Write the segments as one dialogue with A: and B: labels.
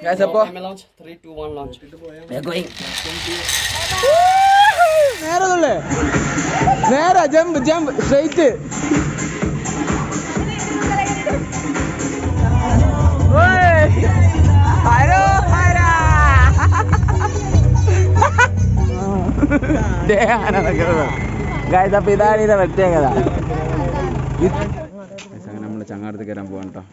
A: Guys അപ്പോ
B: Camera launch. Three, two, one, launch.
A: നേരെ തുള്ളേ നേരെ ജമ്പ് ജമ്പ് സ്ട്രൈറ്റ് ഗായ്സ് അപ്പൊ ഇതാണ് ഇതിന്റെ പ്രത്യേകത അങ്ങനെ നമ്മള് ചങ്ങാടത്ത് കയറാൻ പോവാൻ കേട്ടോ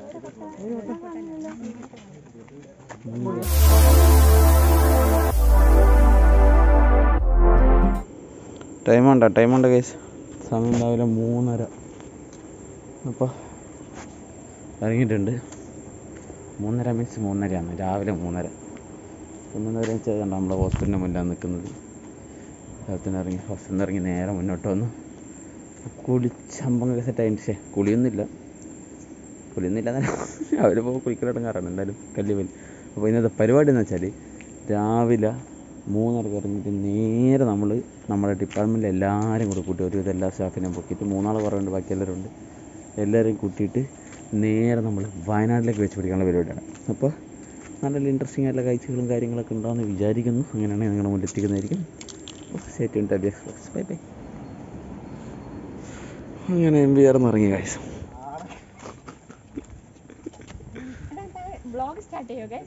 A: ടൈമുണ്ടോ ടൈമുണ്ട് ഗൈസ് സമയം രാവിലെ മൂന്നര അപ്പോൾ ഇറങ്ങിയിട്ടുണ്ട് മൂന്നര മീൻസ് മൂന്നരയാണ് രാവിലെ മൂന്നര മൂന്നര വെച്ചാൽ കണ്ടോ നമ്മളെ ഹോസ്പിറ്റലിൻ്റെ മുന്നിലാണ് നിൽക്കുന്നത് രാവിലെ ഇറങ്ങി ഹോസ്പിറ്റലിൽ നിന്ന് ഇറങ്ങി നേരെ മുന്നോട്ട് വന്നു കുളിച്ചമ്പങ്ങൊക്കെ സെറ്റ് ആയിട്ട് ശേ കുളിയൊന്നുമില്ല കുളിയൊന്നുമില്ല രാവിലെ പോകുമ്പോൾ കുളിക്കലിടങ്ങാറാണ് എന്തായാലും കല്ലുവൽ അപ്പോൾ ഇന്നത്തെ പരിപാടി എന്ന് വെച്ചാൽ രാവിലെ മൂന്നരക്ക് ഇറങ്ങിയിട്ട് നേരെ നമ്മൾ നമ്മുടെ ഡിപ്പാർട്ട്മെൻറ്റിൽ എല്ലാവരും കൂടെ കൂട്ടി ഒരുവിധം എല്ലാ സ്റ്റാഫിനെയും പൊക്കിയിട്ട് മൂന്നാൾ കുറവുണ്ട് ബാക്കി എല്ലാവരും ഉണ്ട് എല്ലാവരെയും കൂട്ടിയിട്ട് നേരെ നമ്മൾ വയനാട്ടിലേക്ക് വെച്ച് പിടിക്കാനുള്ള പരിപാടിയാണ് അപ്പോൾ നല്ല ഇൻട്രസ്റ്റിംഗ് ആയിട്ടുള്ള കാഴ്ചകളും കാര്യങ്ങളൊക്കെ ഉണ്ടാകുമെന്ന് വിചാരിക്കുന്നു അങ്ങനെയാണെങ്കിൽ നിങ്ങളുടെ മുന്നിൽ എത്തിക്കുന്നതായിരിക്കും സ്റ്റേറ്റ് ടബി എക്സ്പ്രസ് ബൈ ബൈ അങ്ങനെ എം ബി ആർന്ന് ഇറങ്ങി കാഴ്ച
C: ബ്ലോഗ് സ്റ്റാർട്ട് ചെയ്യോ ഗൈസ്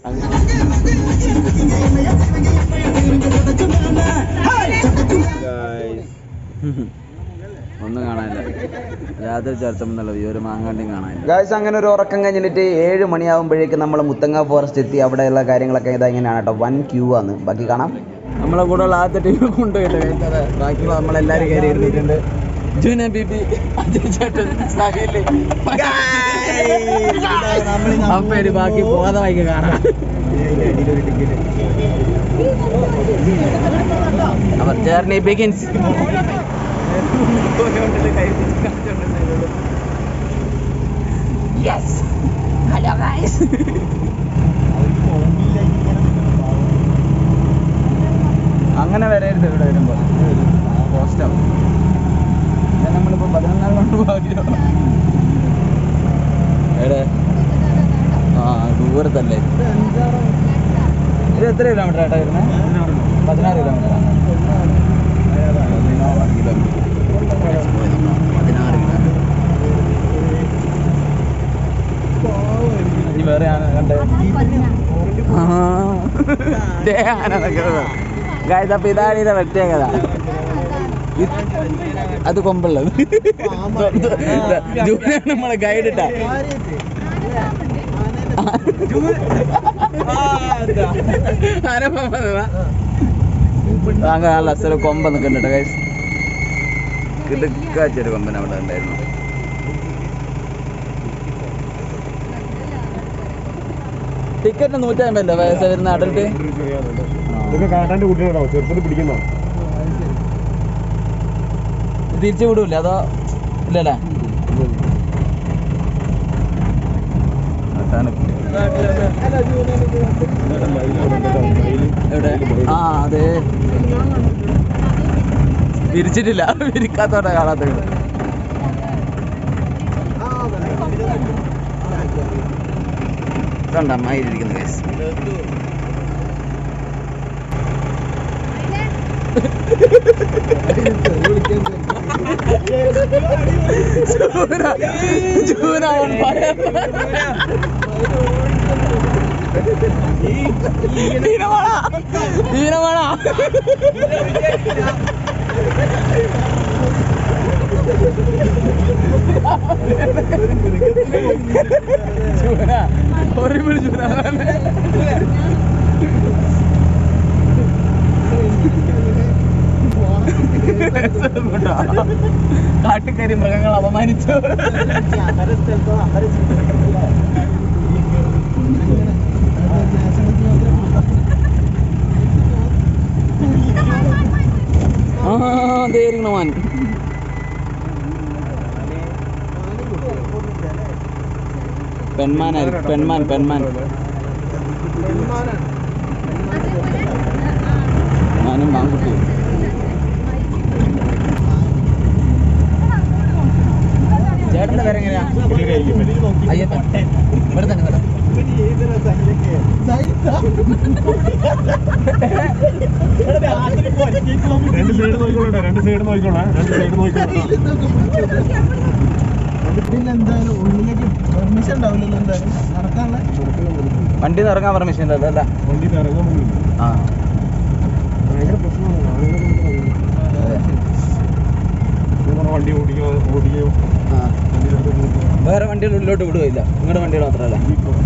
A: ഒന്നും കാണാനില്ല രാത്രി ചർച്ചമെന്നുള്ള വ്യൂ ഒരു മാങ്ങാണ്ടിയും കാണാനില്ല ഗായ്സ് അങ്ങനെ ഒരു ഉറക്കം കഴിഞ്ഞിട്ട് ഏഴ് മണിയാകുമ്പോഴേക്കും നമ്മൾ മുത്തങ്ങ ഫോറസ്റ്റ് എത്തി അവിടെയുള്ള കാര്യങ്ങളൊക്കെ ഇതാ ഇങ്ങനെയാണ് കേട്ടോ വൻ ക്യൂ ആണ് ബാക്കി കാണാം നമ്മളെ കൂടെ ഉള്ള ആദ്യത്തെ ടീം കൊണ്ടുപോയില്ല ബാക്കി നമ്മളെല്ലാവരും കയറി ഇരുന്നിട്ടുണ്ട് ജൂന ബിബി അജയ് ചേട്ടൻ സഹില് അപ്പേര് ബാക്കി പോകാതെ വായിക്ക് കാണാം our journey begins
C: yes hello guys
A: അങ്ങനെ വരരുത് ഇവിടെ വരുമ്പോൾ പോസ്റ്റാവും നമ്മളിപ്പോ പതിനൊന്നാം കൊണ്ട് ഭാഗ്യോ എവിടെ ആ ദൂരത്തല്ലേ ഇത് എത്ര കിലോമീറ്റർ ആയിട്ടാ വരുന്നത് പതിനാറ് കിലോമീറ്റർ പതിനാറ് കിലോമീറ്റർ പതിനാറ് കിലോമീറ്റർ ഇനി വേറെ ആന കണ്ടേ ഗായ്സ് അപ്പൊ ഇതാണ് ഇതിന്റെ പ്രത്യേകത ഇത് അത് കൊമ്പുള്ളത് ജൂനാണ് നമ്മളെ ഗൈഡ് ഇട്ടാ താങ്കൾ നല്ല അസല കൊമ്പ് നിൽക്കുന്നുണ്ട് ഗൈസ് കിടുക്കാച്ചൊരു കൊമ്പൻ അവിടെ ഉണ്ടായിരുന്നു ടിക്കറ്റ് നൂറ്റമ്പല്ലേ വയസ്സ് വരുന്ന അഡൽട്ട്
D: ഇതൊക്കെ കാട്ടാണ്ട് കുട്ടികളാണോ ചെറുപ്പത്തിൽ പിടിക്കുന്നോ
A: തിരിച്ചു വിടൂല അതോ ഇല്ലല്ലേ എവിടെ ആ അതെ വിരിച്ചിട്ടില്ല വിരിക്കാത്തോടെ കാണാത്തത് കണ്ട അമ്മായിരിക്കുന്നു കേസ് ജൂന on fire. ഹീനമാണ ഹീനമാണ ജൂന horrible ജൂന കാട്ടുകരി മൃഗങ്ങൾ അപമാനിച്ചു ആ ദേ ഇരിക്കണ മാൻ പെൺമാനായിരിക്കും പെൺമാൻ പെൺമാൻ മാനും മാൻകുട്ടിയും ചേട്ടന്റെ പേരെങ്ങനെയാ അയ്യപ്പൻ ഇവിടെ തന്നെ ഇവിടെ
D: രണ്ട് സൈഡ് നോക്കിക്കോളട്ടെ രണ്ട് സൈഡ് നോക്കിക്കോളാം രണ്ട് സൈഡ് നോക്കിക്കോളാം
B: എന്തായാലും ഉള്ളിലേക്ക് പെർമിഷൻ ഉണ്ടാവില്ലല്ലോ എന്തായാലും നടക്കാനുള്ള
A: വണ്ടി നിന്ന് ഇറങ്ങാൻ പെർമിഷൻ ഇല്ലല്ലോ അല്ല
D: വണ്ടി ഇറങ്ങാൻ പറ്റില്ല
A: ആ
D: ഭയങ്കര പ്രശ്നമാണ് ആളുകളൊക്കെ
A: അതെ.
D: ഇങ്ങനെ വണ്ടി ഓടിക്കോ ഓടിക്കോ
A: ആ. വേറെ വണ്ടികൾ ഉള്ളിലോട്ട് വിടുകയില്ല നിങ്ങളുടെ വണ്ടികൾ മാത്രമല്ല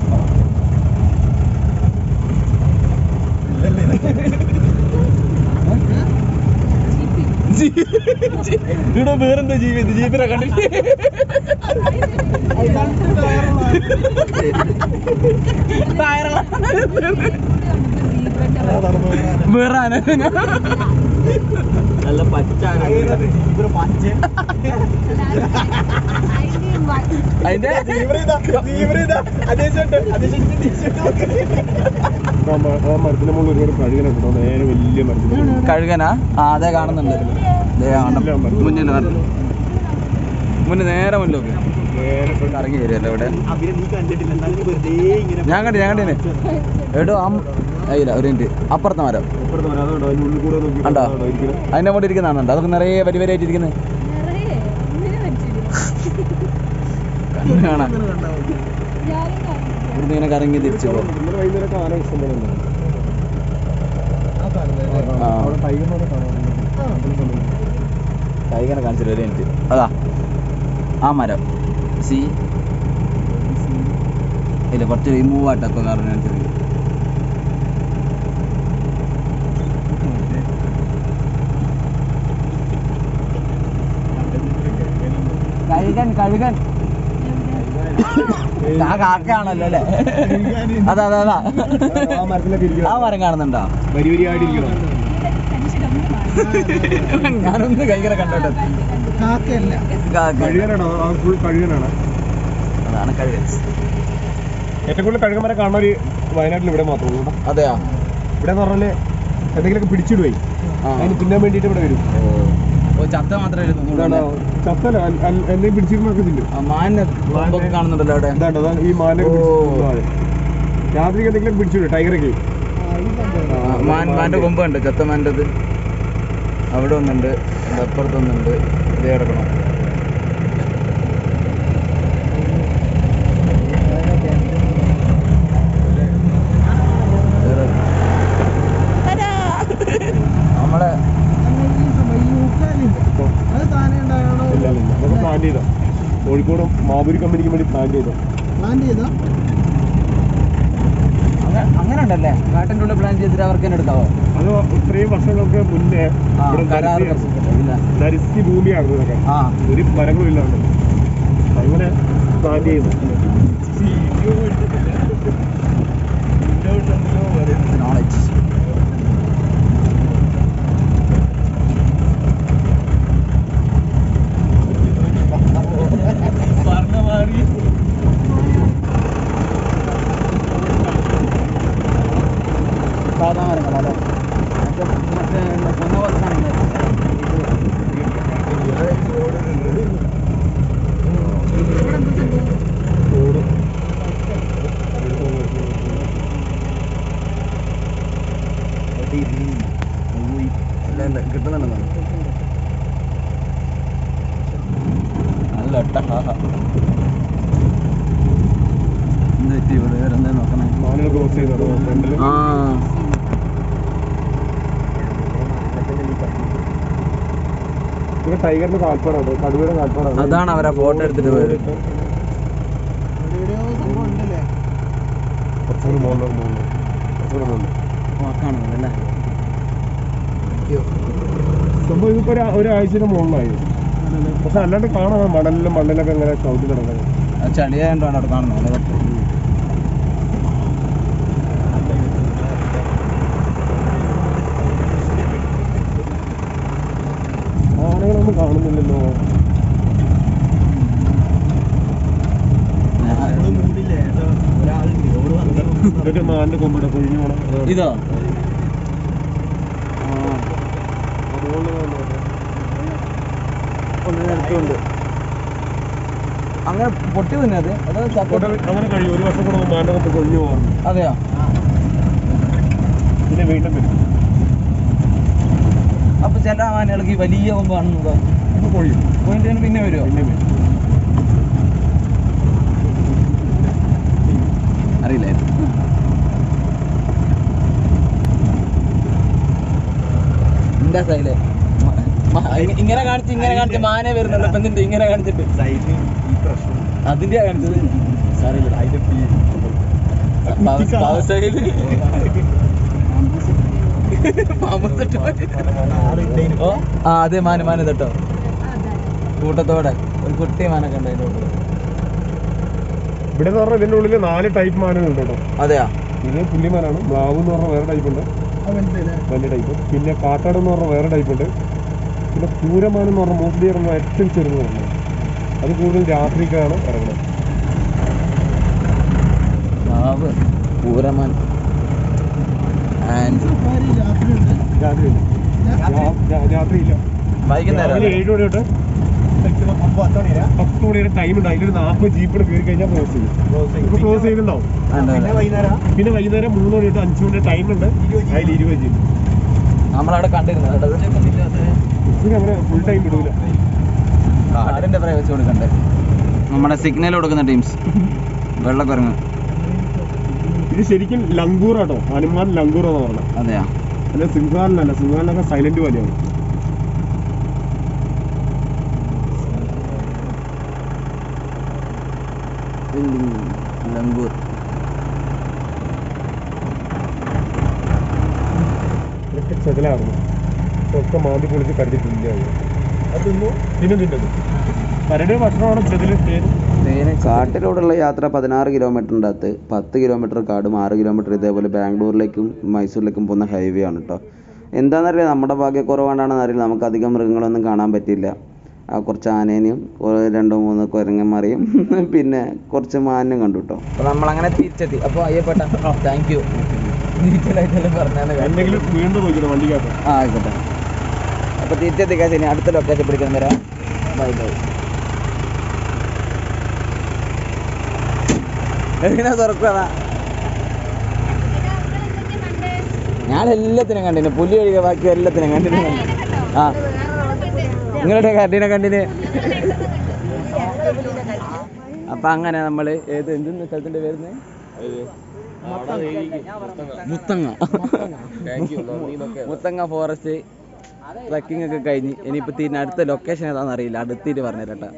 A: ഇവിടെ വേറെന്താ ജീവി ജീപ്പിനെ കണ്ടിട്ട് വേറെ ആന നല്ല പച്ച അതിന്റെ
D: ആ മ- ആ മരത്തിന്റെ മുകളിൽ ഒരുപാട് കഴുകനുണ്ട് കേട്ടോ. നേരെ വലിയ മരത്തിന്റെ മുകളിൽ.
A: കഴുകനാ ആ അതെ കാണുന്നുണ്ട് ദേ കാണണം. മുന്നിൽ വരണം. മുന്നിൽ നേരെ മുന്നിലോക്ക്
D: നേരെ പോയി
A: കറങ്ങി വരുമല്ലോ ഇവിടെ ഞാൻ കണ്ടു ഞാൻ കണ്ടിനെ എടോ ആ അയ്യില്ല ഒരു മിനിറ്റ് അപ്പുറത്തെ മരം
D: ഇപ്പുറത്ത് വരാതെ കണ്ടോ, അതിന്റെ ഉള്ളിൽ കൂടെ നോക്കി
A: കണ്ടോ
D: കണ്ടോ ഇരിക്കണെ?
A: അതിന്റെ മുകളിൽ ഇരിക്കുന്നതാണുണ്ട് അതൊക്കെ നിറയെ വരി വരി ആയിട്ടിരിക്കുന്നത് കണ്ണ് കാണാൻ ഇവിടുന്ന് ഇങ്ങനെ കറങ്ങി തിരിച്ചു പോകും
D: ഇന്നലെ വൈകുന്നേരം ആന ഇഷ്ടം പോലെ ഉണ്ട്.
A: ആ.
D: അവിടെ ടൈഗറിനെ കാണാം.
A: കൈകനെ കാണിച്ചിട്ട് ഒരു മിനിറ്റ് അതാ ആ മരം സി ഇല്ല കുറച്ച് ഈ മൂവാട്ടൊക്കെ കാരണം കാണിച്ചത് കഴുകൻ കഴുകൻ ആ കാക്കയാണല്ലോ അല്ലേ അതാ അതാ അതാ
D: ആ മരത്തിലൊക്കെ
A: ആ
D: ഇരിക്കണം
A: മരം കാണുന്നുണ്ടോ
D: വരി വരിയായിട്ട് ഇരിക്കണം
A: ഞാനൊന്ന് കൈകനെ കണ്ടോട്ടെ
B: കാക്കയല്ല
A: കാക്ക
D: കഴുകനാണോ ആ ഫുൾ കഴുകനാണ്
A: അതാണ് കഴുകൻ
D: ഏറ്റവും കൂടുതൽ കഴുകന്മാരെ കാണുന്ന ഒരു വയനാട്ടിൽ ഇവിടെ മാത്രമേ ഉള്ളൂ കേട്ടോ.
A: അതെയോ
D: ഇവിടെ എന്ന് പറഞ്ഞാല് എന്തെങ്കിലുമൊക്കെ പിടിച്ചിടുവേ
A: ആ.
D: അതിന് തിന്നാൻ വേണ്ടിയിട്ട് ഇവിടെ വരും
A: ഓ ചത്ത മാത്രമേ
D: ഇതാണ് ചത്തല അൽ- അൽ- എന്തെങ്കിലും പിടിച്ചിരുന്നൊക്കെ തിന്നും
A: മാനിന് കൊമ്പൊക്കെ കാണുന്നുണ്ടല്ലോ അവിടെ
D: ഇതാണ് അതാണ് ഈ മാനൊക്കെ
A: ഓ.
D: പിടിച്ചിരുന്നത് രാത്രി എന്തെങ്കിലും പിടിച്ചിടും ടൈഗറൊക്കെ
A: ആ, മാൻ മാന്റെ കൊമ്പ് ഉണ്ട് ചത്ത മാൻ്റെത് അവിടെ ഒന്നുണ്ട് ഇവിടെ അപ്പുറത്തൊന്നുണ്ട് ഇത് കിടക്കണം വേറെ- നമ്മളെ
B: അത് താനേ ഉണ്ടാകണോ
D: ഇല്ല ഇല്ല അതൊക്കെ പ്ലാൻ ചെയ്താ കോഴിക്കോട് മാബൂരി കമ്പനിക്ക് വേണ്ടി പ്ലാൻ ചെയ്തോ
B: പ്ലാൻ ചെയ്താ
A: അങ്ങ- അങ്ങനെ ഉണ്ടല്ലേ കാട്ടിൻ്റെ ഉള്ളിൽ പ്ലാൻ ചെയ്തിട്ട് അവർക്ക് തന്നെ എടുക്കാവോ
D: അത് ഇത്രയും വർഷങ്ങൾക്ക് മുന്നേ
A: ആ
D: ഇവിടെ
A: കരാറ്
D: നരത്തി-
A: പ്രശ്നമില്ല. ഇല്ല
D: നരത്തി ഭൂമിയാണ് ഇതൊക്കെ
A: ആ
D: ഒരു മരങ്ങളും ഇല്ലാണ്ട് അങ്ങനെ പ്ലാൻ ചെയ്യുന്നു
A: നോളജ് സാധാ മരങ്ങളല്ലേ മറ്റേ മറ്റേ കൊന്ന പോലത്തെ
D: തോട്
A: കിട്ടുന്നുണ്ടെന്നോ നല്ല ഒട്ട എന്താ പറ്റി ഇവിടെ വേറെ എന്താ നോക്കണേ
D: മാനുകൾ ക്രോസ് ചെയ്തോ ഫ്രണ്ടില്
A: ആ
D: ഇത് ടൈഗറിന്റെ കാൽപ്പാടാണ് കടുവയുടെ കാൽപ്പാടാണ്
A: അതാണ് അവരാ ഫോട്ടോ എടുത്തിട്ട് പോയത്
B: വീഡിയോ സംഭവം ഉണ്ടല്ലേ
D: കുറച്ചുകൂടി മുകളിൽ മുകളിൽ കുറച്ചുകൂടി മുകളിൽ
A: കാണുന്നല്ലേ
D: സംഭവം ഇതിപ്പോ ഒരു ഒരാഴ്ചയുടെ മുകളിലായി പക്ഷെ അല്ലാണ്ട് കാണാം മണലിലും മണ്ണിലൊക്കെ ഇങ്ങനെ ചവിട്ടി കിടക്കുന്നത്
A: ചളിയായോണ്ടാണ് അവിടെ കാണുന്നത് അല്ലേ?
D: ആനകളൊന്നും കാണുന്നില്ലല്ലോ ഇതൊക്കെ മാന്റെ കൊമ്പിട കൊഴിഞ്ഞു പോണം
A: ഇതോ
D: അതുകൊണ്ട്
A: ഒന്ന് നിരത്തുണ്ട് അങ്ങനെ പൊട്ടി തിന്നത് അതോ ചക്ക
D: ഇവിടെ അങ്ങനെ കഴിയും ഒരു വർഷം കൂടെ മാൻ്റെ കൊണ്ട് കൊഞ്ഞു പോകാം
A: അതെയോ
D: പിന്നെ വീണ്ടും വരും
A: അപ്പൊ ചില ആനകൾക്ക് ഈ വലിയ കൊമ്പ് കാണുന്നതോ
D: ഇത് കൊഴിയും
A: പോയിന്റ് പിന്നെ വരുമോ
D: പിന്നെ വരും
A: അറിയില്ലായിരുന്നു എന്താ സൈല് ഇങ്ങനെ കാണിച്ച് ഇങ്ങനെ കാണിച്ച് മാനെ വരുന്നുള്ളൂ ഇപ്പൊ എന്തിന്റെ ഇങ്ങനെ കാണിച്ചിട്ട്
D: സൈഡിൽ ഈ പ്രശ്നം
A: അതിന്റെയാ കാണിച്ചത് സാറില്ല
D: അതിന്റെ പി
A: ഓ ആ അതെ മാന മാന തട്ടോ കൂട്ടത്തോടെ ഒരു കുട്ടി മാനൊക്കെ ഉണ്ട് അതിന്റെ ഉള്ളിൽ
D: ഇവിടെ എന്ന് പറഞ്ഞാൽ ഇതിന്റെ ഉള്ളിൽ നാല് ടൈപ്പ് മാനുകളുണ്ട് കേട്ടോ
A: അതെയാ
D: ഇത് പുല്ലിമാനാണ് മ്ലാവ് എന്ന് പറഞ്ഞ വേറെ ടൈപ്പ് ഉണ്ട് വലിയ ടൈപ്പ് പിന്നെ കാട്ടാട് എന്ന് പറഞ്ഞ വേറെ ടൈപ്പ് ഉണ്ട് പിന്നെ പൂരമാൻ എന്ന് പറഞ്ഞ മോസ്ലി ഇറങ്ങുന്ന ഏറ്റവും ചെറുത് പറഞ്ഞത് അത് കൂടുതൽ രാത്രിക്കാണ് ഇറങ്ങുന്നത്
A: മാവ് പൂരമാൻ ആൻഡ്
D: രാത്രി രാത്രിയില്ല
A: വൈകുന്നേരം
D: രാവിലെ
A: അല്ലേ?
D: ഏഴ് മണി തൊട്ട് പത്ത് മണി വരെ ടൈം ഉണ്ട് അതിലൊരു നാൽപ്പത് ജീപ്പിൽ കയറി കഴിഞ്ഞാൽ ക്ലോസ് ചെയ്യും ഇപ്പൊ ക്ലോസ് ചെയ്തിട്ടുണ്ടാവും
A: ഉണ്ട്, ഉണ്ട്.
D: പിന്നെ വൈകുന്നേരം മൂന്ന് മണി തൊട്ട് അഞ്ച് മണി ടൈം ഉണ്ട് അതിൽ ഇരുപത് ജീപ്പ്
A: നമ്മളവിടെ കണ്ടിരുന്നു കേട്ടത്
D: ഇപ്പം അങ്ങനെ ഫുൾ ടൈം വിടൂല
A: കാടിന്റെ പ്രൈവസി കൊടുക്കണ്ടേ നമ്മുടെ സിഗ്നൽ കൊടുക്കുന്ന ടീംസ് വെള്ളക്കുരങ്ങ്
D: ഇത് ശരിക്കും ലങ്കൂർ ആട്ടോ ഹനുമാൻ ലങ്കൂർ എന്ന് പറഞ്ഞത്
A: അതെയാ
D: അല്ല സിംഹാലിനല്ല സിംഹാലിനൊക്കെ സൈലന്റ് വലിയാണ്
A: ലംഗൂർ
D: ഇതൊക്കെ ചെതലായിരുന്നു ഒക്കെ മാന്തി പൊളിച്ച് കരുതിട്ടില്ല അതൊന്നും തിന്നും തിന്നത് പരടെ ഭക്ഷണമാണ് ചെതില് തേനും
A: കാട്ടിലൂടെയുള്ള യാത്ര പതിനാറ് കിലോമീറ്ററിൻ്റെ അകത്ത് പത്ത് കിലോമീറ്റർ കാടും ആറ് കിലോമീറ്റർ ഇതേപോലെ ബാംഗ്ലൂരിലേക്കും മൈസൂരിലേക്കും പോകുന്ന ഹൈവേ ആണ് കേട്ടോ എന്താണെന്നറിയില്ല നമ്മുടെ ഭാഗ്യക്കുറവാണെന്ന് അറിയില്ല നമുക്ക് അധികം മൃഗങ്ങളൊന്നും കാണാൻ പറ്റില്ല ആ കുറച്ച് ആനേനെയും ഒരു രണ്ടോ മൂന്നോ കുരങ്ങന്മാരെയും പിന്നെ കുറച്ച് മാനിനും കണ്ടു കേട്ടോ അപ്പോൾ നമ്മളങ്ങനെ തിരിച്ചെത്തി അപ്പോൾ അയ്യപ്പെട്ട താങ്ക് യു ഡീറ്റെയിലായിട്ടല്ലേ പറഞ്ഞാൽ
D: എന്തെങ്കിലും വീണ്ടും നോക്കണം വണ്ടിക്കകത്ത്
A: ആ ആയിക്കോട്ടെ അപ്പോൾ തിരിച്ചെത്തിക്കാൻ ശരി അടുത്ത ലൊക്കേഷൻ പിടിക്കാൻ വരാം ബൈ ബൈ എങ്ങനെ തുറക്കുക ഞാൻ എല്ലാത്തിനും കണ്ടിന് പുലി ഒഴികെ ബാക്കി എല്ലാത്തിനും കണ്ടിന് ആ നിങ്ങളുടെ കണ്ടിനെ കണ്ടിന് അപ്പൊ അങ്ങനെ നമ്മള് ഏത് എന്തെന്ന് സ്ഥലത്തിന്റെ പേരുന്ന് മുത്തങ്ങ മുത്തങ്ങ ഫോറസ്റ്റ് ട്രക്കിംഗ് ഒക്കെ കഴിഞ്ഞ് ഇനിയിപ്പോ തീരുന്ന അടുത്ത ലൊക്കേഷൻ ഏതാണെന്ന് അറിയില്ല അടുത്തിട്ട് പറഞ്ഞുതരട്ടെ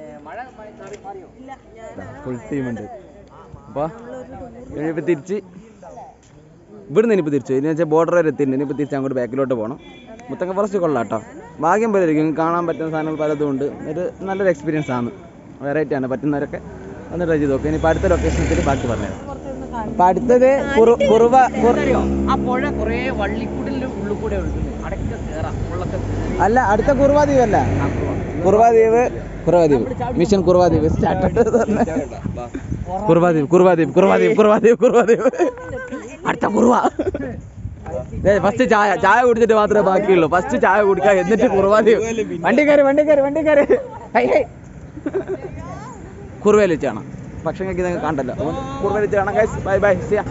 A: ഫുൾ ടീം ഉണ്ട് അപ്പോൾ ഇനിയിപ്പോൾ തിരിച്ച് ഇവിടുന്ന് ഇനിയിപ്പോൾ തിരിച്ചു ഇനി വെച്ചാൽ ബോർഡർ വരെ എത്തിയിട്ടുണ്ട് ഇനിയിപ്പോൾ തിരിച്ച് അങ്ങോട്ട് ബാക്കിലോട്ട് പോകണം മുത്തങ്ങ ഫോറസ്റ്റ് കൊള്ളാം കേട്ടോ ഭാഗ്യം പോലെ ഇരിക്കും കാണാൻ പറ്റുന്ന സാധനങ്ങൾ പലതും ഉണ്ട് ഒരു നല്ലൊരു എക്സ്പീരിയൻസ് ആണ് വെറൈറ്റി ആണ് പറ്റുന്നവരൊക്കെ ഒന്ന് ട്രൈ ചെയ്ത് നോക്കുക ഇനിയിപ്പോൾ അടുത്ത ലൊക്കേഷനിൽ ബാക്കി പറഞ്ഞുതരാം അപ്പം അടുത്തത് കുറു- കുറുവ കുറു-
B: ആ പുഴ കുറേ വള്ളിക്കൂടിന്റെ ഉള്ളിൽ കൂടെ ഒഴുകുന്നു അടക്ക കേറാം ഉള്ളൊക്കെ
A: അല്ല അടുത്ത കുറുവാദ്വീപ് അല്ല കുറുവാദ്വീപ് കുറുവാദ്വീപ് മിഷൻ കുറുവാദ്വീപ് സ്റ്റാർട്ട് കുറുവാദ്വീപ് കുറുവാദ്വീപ് കുറുവാദ്വീപ് കുറുവാദ്വീപ് കുറുവാദ്വീപ് അടുത്ത കുറുവ ഫസ്റ്റ് ചായ ചായ കുടിച്ചിട്ട് മാത്രമേ ബാക്കിയുള്ളൂ ഫസ്റ്റ് ചായ കുടിക്കുക എന്നിട്ട് കുറുവാദ്വീപ് വണ്ടി കയറി വണ്ടി കയറി വണ്ടി കയറി ഹൈ ഹൈ കുറുവയിൽ വെച്ചാണ് ഭക്ഷണം കഴിക്കുന്നത് കണ്ടല്ലോ കുറുവയിൽ വെച്ച് കാണാം guys bye bye see ya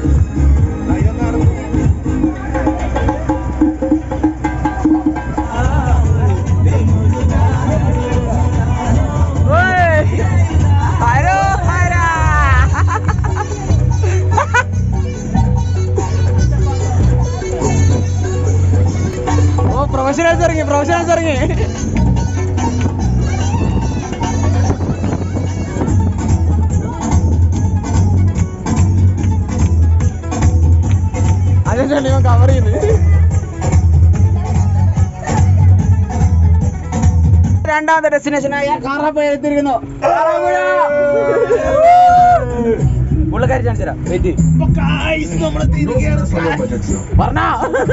A: hello ഹരാ ഓ പ്രൊഫഷണൽസ് ഇറങ്ങി പ്രൊഫഷണൽസ് ഇറങ്ങി അതിനാണ് ഇവൻ കവർ ചെയ്യുന്നത് രണ്ടാമത്തെ ഡെസ്റ്റിനേഷനായ കാറാപ്പുഴ എത്തിയിരിക്കുന്നു കാറാപ്പുഴ പുള്ളിക്കാരി കാണിച്ചു തരാം വെയിറ്റ് പറഞ്ഞാ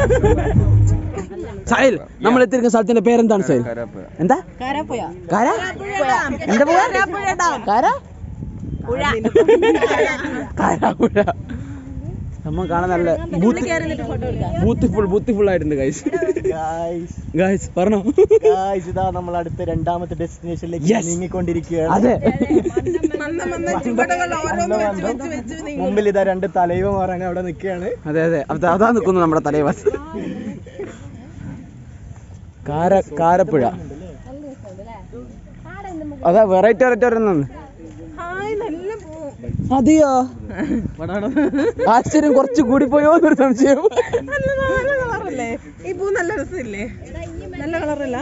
A: സാഹിൽ നമ്മൾ എത്തിയിരിക്കുന്ന സ്ഥലത്തിന്റെ പേരെന്താണ് സാഹിൽ എന്താ കാര എന്താ പോവാ കാര കാരാപ്പുഴ സംഭവം കാണാൻ നല്ല ബൂത്തിഫുൾ ബൂത്തിഫുൾ ആയിട്ടുണ്ട് ഗൈസ് ഗൈസ് പറഞ്ഞോ
B: ഗായ്സ് ഇതാ നമ്മൾ അടുത്ത രണ്ടാമത്തെ ഡെസ്റ്റിനേഷനിലേക്ക്
A: Yes.
B: നീങ്ങിക്കൊണ്ടിരിക്കുകയാണ്
A: അതെ
B: മുമ്പിൽ ഇതാ രണ്ട് തലയും ഇറങ്ങി അവിടെ നിൽക്കുകയാണ്
A: അതെ അതെ അത് അതാ നിൽക്കുന്നു നമ്മുടെ തലൈവാസ് കാര കാരപ്പുഴ അതാ വെറൈറ്റി വെറൈറ്റി ഒരെണ്ണം അതെയോ ആശ്ചര്യം കുറച്ച് കൂടി പോയോ എന്നൊരു സംശയം
E: ഈ പൂ നല്ല രസമില്ലേ നല്ല കളറല്ല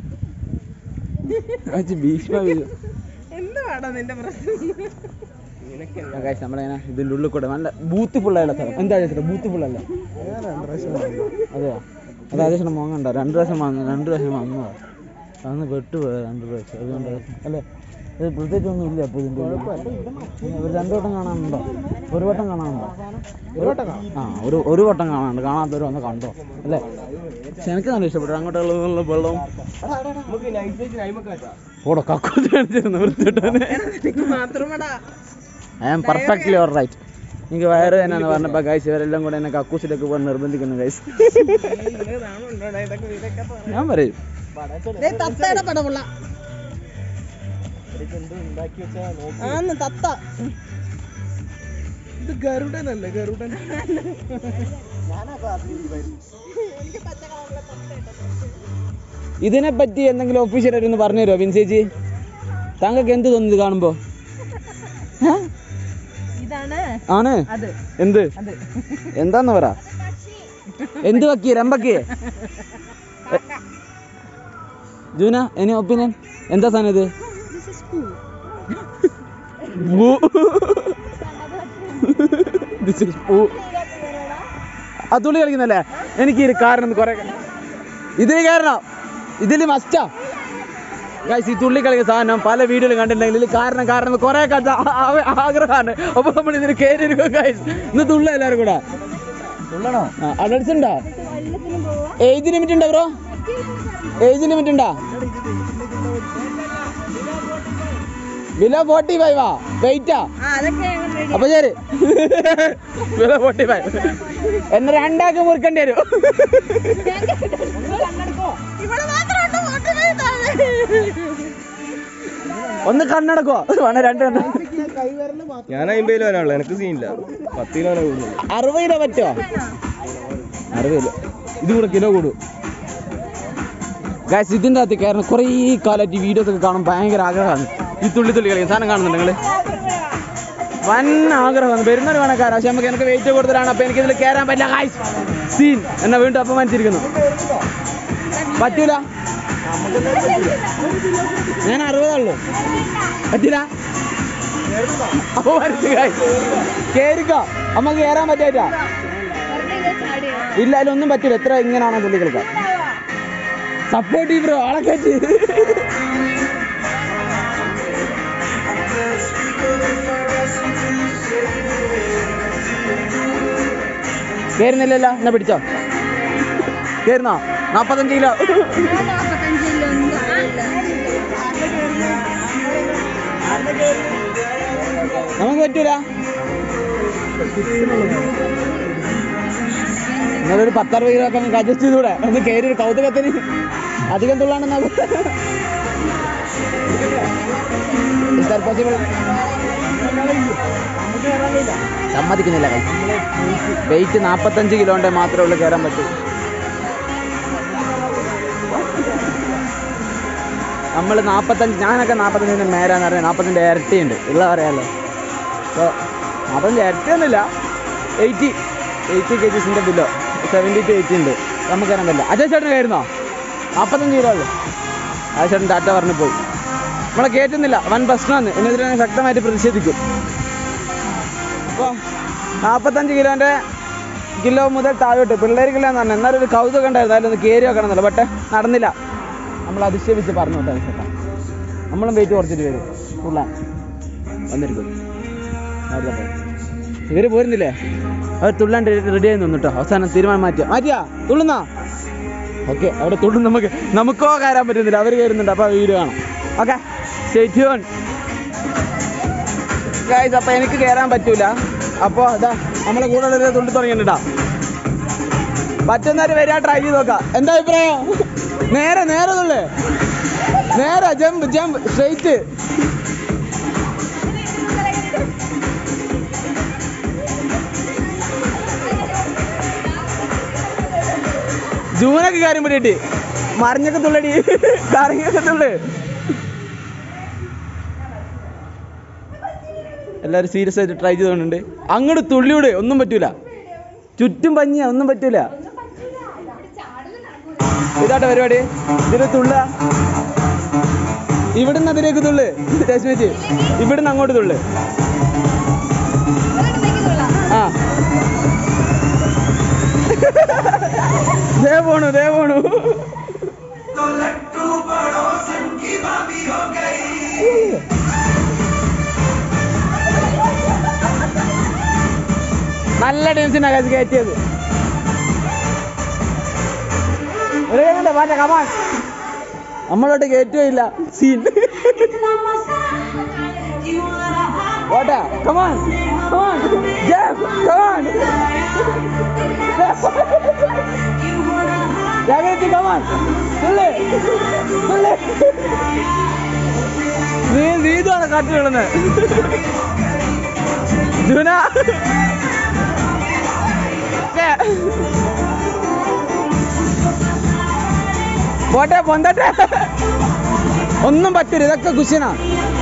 A: ആച്ചി ഭീഷ്മ വീഴും.
E: എന്തുവാടാ നിന്റെ പ്രശ്നം
A: ആ guys, നമ്മളിങ്ങനെ ഇതിന്റെ ഉള്ളിൽ കൂടെ നല്ല ബൂത്തിഫുൾ ആയുള്ള സ്ഥലം എന്താ ചേട്ടാ ബൂത്തിഫുൾ അല്ല അതെയോ അത് ആദ്യം വാങ്ങണ്ട രണ്ട് പ്രാവശ്യം വാങ്ങ രണ്ട് പ്രാവശ്യം വാങ്ങുക അന്ന് പെട്ടുപോയ രണ്ട് പ്രാവശ്യം അതുകൊണ്ട് അല്ലേ ഇത് പ്രത്യേകിച്ച് ഒന്നും ഇല്ല അപ്പൊ ഇതിന്റെ ഉള്ളിൽ. ഒരു രണ്ടു വട്ടം കാണാനുണ്ടോ ഒരു വട്ടം കാണാനുണ്ടോ ഒരു വട്ടം ആ ഒരു ഒരു വട്ടം കാണാനുണ്ട് കാണാത്തവർ വന്ന് കണ്ടോ അല്ലേ പക്ഷെ എനിക്ക് നല്ല ഇഷ്ടപ്പെട്ടു അങ്ങോട്ടുള്ള വെള്ളവും ഓടോ കക്കൂസ് കാണിച്ചിരുന്നു വൃത്തിയിട്ടാണ്
E: മാത്രമടാ
A: I am perfectly all right എനിക്ക് വയറ് തന്നെയാണ് പറഞ്ഞപ്പോൾ ഗൈസ് ഇവരെല്ലാം കൂടെ എന്നെ കക്കൂസിലേക്ക് പോകാൻ നിർബന്ധിക്കുന്നു ഗൈസ്
E: നാണുണ്ടോടാ ഇതൊക്കെ ഇതൊക്കെ പറ.
A: ഞാൻ പറയും
E: ദേ തത്തയുടെ പടമുള്ള
B: ഉണ്ടാക്കി വെച്ചാ നോക്കി
E: ആന്ന് തത്ത ഇത് ഗരുഡനല്ലേ ഗരുഡൻ
B: ഞാനാ ക്ലാസ്സിൽ
A: ഇതിനെ പറ്റി എന്തെങ്കിലും ഒഫീഷ്യലായിട്ട് ഒന്ന് പറഞ്ഞു തരുമോ വിൻസേജി താങ്കൾക്ക് എന്ത് തോന്നുന്നു ഇത് കാണുമ്പോ ഹ?
E: ഇതാണ്
A: ആണ്
E: അത്
A: എന്ത്
E: അത്
A: എന്താന്ന് പറ എന്ത് വക്കി രമ്പക്കി ജൂന എനി ഒപ്പീനിയൻ എന്താ സാധനം ഇത് പൂ. This is പൂ. ആ തുള്ളി കളിക്കുന്നല്ലേ എനിക്ക് ഇത് കാരണം കുറെ ഇതിന് കാരണം ഇതിൽ മസ്റ്റാ ഗൈസ് ഈ തുള്ളി കളിക്കുന്ന സാധനം പല വീഡിയോയിലും കണ്ടിട്ടുണ്ടെങ്കിൽ ഇതിൽ കാരണം കാരണം കുറെ ആഗ്രഹമാണ് അപ്പൊ നമ്മൾ ഇതിന് കയറി എടുക്കും ഗൈസ് ഇന്ന് തുള്ള എല്ലാവരും കൂടെ
B: തുള്ളണോ
A: അഡൽസ് ഉണ്ടോ ഏജ് ലിമിറ്റ് ഉണ്ടോ ബ്രോ ഏജ് ലിമിറ്റ് ഉണ്ടോ ബിലോ ഫോർട്ടി ഫൈവാ വെയിറ്റാ
E: ആ അതൊക്കെ ഞങ്ങൾ ready.
A: അപ്പൊ ശരി ബിലോ ഫോർട്ടി ഫൈവ് എന്നെ രണ്ടാക്കി മുറിക്കേണ്ടി വരും
E: ഇവിടെ മാത്രമുണ്ട് ഫോർട്ടി താഴെ
A: ഒന്ന് കണ്ണടക്കോ വേണേ രണ്ട് കണ്ണ
B: കൈവരല് മാത്രം
D: ഞാൻ അമ്പത് കിലോ വരാനുള്ളൂ എനിക്ക് സീനില്ല പത്ത് കിലോ കൂടുതൽ
A: അറുപത് കിലോ പറ്റുമോ അറുപത് കിലോ ഇത് കൂടെ കിലോ കൂടും ഗായ്സ് ഇതിൻ്റെ അകത്ത് കയറണം കുറേ കാലമായിട്ട് ഈ വീഡിയോസ് ഒക്കെ കാണാൻ ഭയങ്കര ആഗ്രഹമാണ് ഈ തുള്ളി തുള്ളി കളിക്കുന്ന സാധനം കാണുന്നുണ്ട് നിങ്ങൾ വൻ ആഗ്രഹമാണ് വരുന്നൊരു കണക്കാരാ പക്ഷെ നമുക്ക് എനിക്ക് വെയിറ്റ് കൂടുതലാണ് അപ്പൊ എനിക്ക് ഇതിൽ കയറാൻ പറ്റില്ല ഗായ്സ് സീൻ എന്നാ വീണ്ടും അപമാനിച്ചിരിക്കുന്നു പറ്റൂല ഞാൻ അറുപതുള്ളൂ പറ്റില്ല അപമാനിച്ചു ഗായ്സ് കേറിക്കോ നമുക്ക് കയറാൻ പറ്റാറ്റാ ഇല്ല അതിലൊന്നും പറ്റില്ല എത്ര ഇങ്ങനെയാണോ തുള്ളി കളിക്കാൻ സപ്പോർട്ട് ബ്രോ ആളെ കയറ്റി കേറുന്നില്ലല്ലോ എന്നാ പിടിച്ചോ കേറുന്നോ നാപ്പത്തഞ്ച് കിലോ നമുക്ക് പറ്റൂല നിങ്ങളൊരു പത്തറുപത് കിലോ ഒക്കെ നമുക്ക് അഡ്ജസ്റ്റ് ചെയ്തൂടെ ഒന്ന് കയറി ഒരു കൗതുകത്തിന് അധികം തുള്ളാണെന്നാ പോസിബിൾ സമ്മതിക്കുന്നില്ല കൈ വെയിറ്റ് നാൽപ്പത്തഞ്ച് കിലോന്റെ മാത്രമേ ഉള്ളൂ കയറാൻ പറ്റൂ നമ്മൾ നാൽപ്പത്തഞ്ച് ഞാനൊക്കെ നാൽപ്പത്തഞ്ചിന് മേരാന്ന് പറഞ്ഞാൽ നാൽപ്പത്തഞ്ചിൻ്റെ ഇരട്ടിയുണ്ട് ഉള്ള പറയാമല്ലോ അപ്പോൾ നാൽപ്പത്തഞ്ച് ഇരട്ടിയൊന്നുമില്ല എയ്റ്റി എയ്റ്റി കെ ജിസിൻ്റെ ബില്ലോ സെവൻറ്റി ടു എയ്റ്റി ഉണ്ട് നമുക്ക് കയറാൻ പറ്റില്ല അജയ് ചേട്ടൻ കയറുന്നോ നാൽപ്പത്തഞ്ച് കിലോ ഉള്ളൂ അജയ് ചേട്ടൻ ടാറ്റ പറഞ്ഞു പോയി നമ്മളെ കയറ്റുന്നില്ല വൻ പ്രശ്നമാണ് എന്നെതിരെ ഞാൻ ശക്തമായിട്ട് പ്രതിഷേധിക്കും അപ്പോൾ നാൽപ്പത്തഞ്ച് കിലോൻ്റെ കിലോ മുതൽ താഴോട്ട് പിള്ളേർക്കില്ല എന്ന് പറഞ്ഞു എന്നാലും ഒരു കൗതുകം ഉണ്ടായിരുന്നു അതിലൊന്ന് കയറി വെക്കണം എന്നല്ല ബട്ട് നടന്നില്ല നമ്മൾ അധിക്ഷേപിച്ച് പറഞ്ഞു കേട്ടോ ചേട്ടാ നമ്മളും വെയിറ്റ് കുറച്ചിട്ട് വരും തുള്ളാൻ വന്നിരിക്കും നേരത്തെ പോയി. ഇവര് പോരുന്നില്ലേ അവർ തുള്ളാൻ റെഡി ആയി നിന്നു കേട്ടോ അവസാനം തീരുമാനം മാറ്റിയ മാറ്റിയാ തുള്ളുന്നാ ഓക്കെ അവിടെ തുള്ളും നമുക്ക് നമുക്കോ കയറാൻ പറ്റുന്നില്ല അവർ കയറുന്നുണ്ട് അപ്പോൾ വീട് കാണാം ഓക്കെ സ്റ്റേറ്റ്യൂൺ ഗൈസ് അപ്പോൾ എനിക്ക് കയറാൻ പറ്റൂല അപ്പോൾ ഇതാ നമ്മളെ കൂടെ ഉള്ളവരെ തുള്ളി തുടങ്ങിയിട്ടാ പറ്റുന്നവര് വരിക ട്രൈ ചെയ്ത് നോക്കാം എന്താ അഭിപ്രായം നേരെ നേരെ തുള്ളേ നേരെ ജമ്പ് ജമ്പ് സ്ട്രെയിറ്റ് ജൂനൊക്കെ കാര്യം പിടിയിട്ട് മറിഞ്ഞൊക്കെ തുള്ളടി കറങ്ങിയൊക്കെ തുള്ളു എല്ലാവരും സീരിയസ് ആയിട്ട് ട്രൈ ചെയ്തുകൊണ്ടുണ്ട് അങ്ങോട്ട് തുള്ളിയൂടെ ഒന്നും പറ്റൂല ചുറ്റും പഞ്ഞിയാ ഒന്നും പറ്റൂല ഇതാട്ടെ പരിപാടി ഇതിന് തുള്ള ഇവിടുന്ന് അതിലേക്ക് തുള്ളു രശ്മിച്ച് ഇവിടുന്ന് അങ്ങോട്ട് തുള്ളു ആ ദേ പോണു ദേ പോണു നല്ല ടെൻഷനാ കാശ് കയറ്റിയത് ഒരു കൈകൊണ്ട് മാറ്റാ കമാൻ നമ്മളോട്ട് കയറ്റുകയില്ല സീൻ ഓട്ടാ കമാൻ കമാൻ കമാൻ ജാഗ്രത കമാൻ തുള്ളി തുള്ളി നീ നീ ഇതാണ് കാട്ടിലുള്ളത് ജുന പോട്ടെ പൊന്തട്ടെ ഒന്നും പറ്റരുത് ഇതൊക്കെ കുശിനാ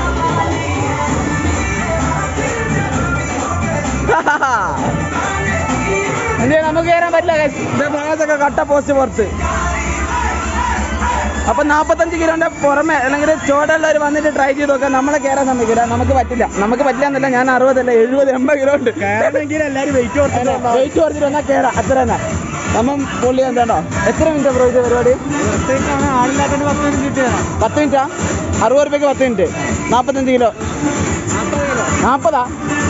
A: എന്തേ നമുക്ക് കയറാൻ പറ്റില്ല guys. ഇത് പ്രകാശൊക്കെ കട്ട പോസ്റ്റ് പുറത്ത് അപ്പൊ നാപ്പത്തഞ്ച് കിലോന്റെ പുറമെ അല്ലെങ്കിൽ ചോടുള്ളവർ വന്നിട്ട് ട്രൈ ചെയ്ത് നോക്കാം നമ്മളെ കയറാൻ സമ്മതിക്കില്ല നമുക്ക് പറ്റില്ല നമുക്ക് പറ്റില്ല എന്നല്ല ഞാൻ അറുപതല്ല എഴുപത് എൺപത് കിലോ ഉണ്ട്
B: എല്ലാരും വെയിറ്റ്
A: വെയിറ്റ് കുറച്ചിട്ട് വന്നാൽ കയറാം അത്ര തന്നെ നമ്മ പുള്ളി എന്താണോ എത്ര മിനിറ്റ് ബ്രോ ഇത് പരിപാടി
B: ആളില്ലാത്തോണ്ട് പത്ത് മിനിറ്റ് തരാം
A: പത്ത് മിനിറ്റാ അറുപത് റുപ്യക്ക് പത്ത് മിനിറ്റ് നാൽപ്പത്തഞ്ച് കിലോ നാൽപ്പതാ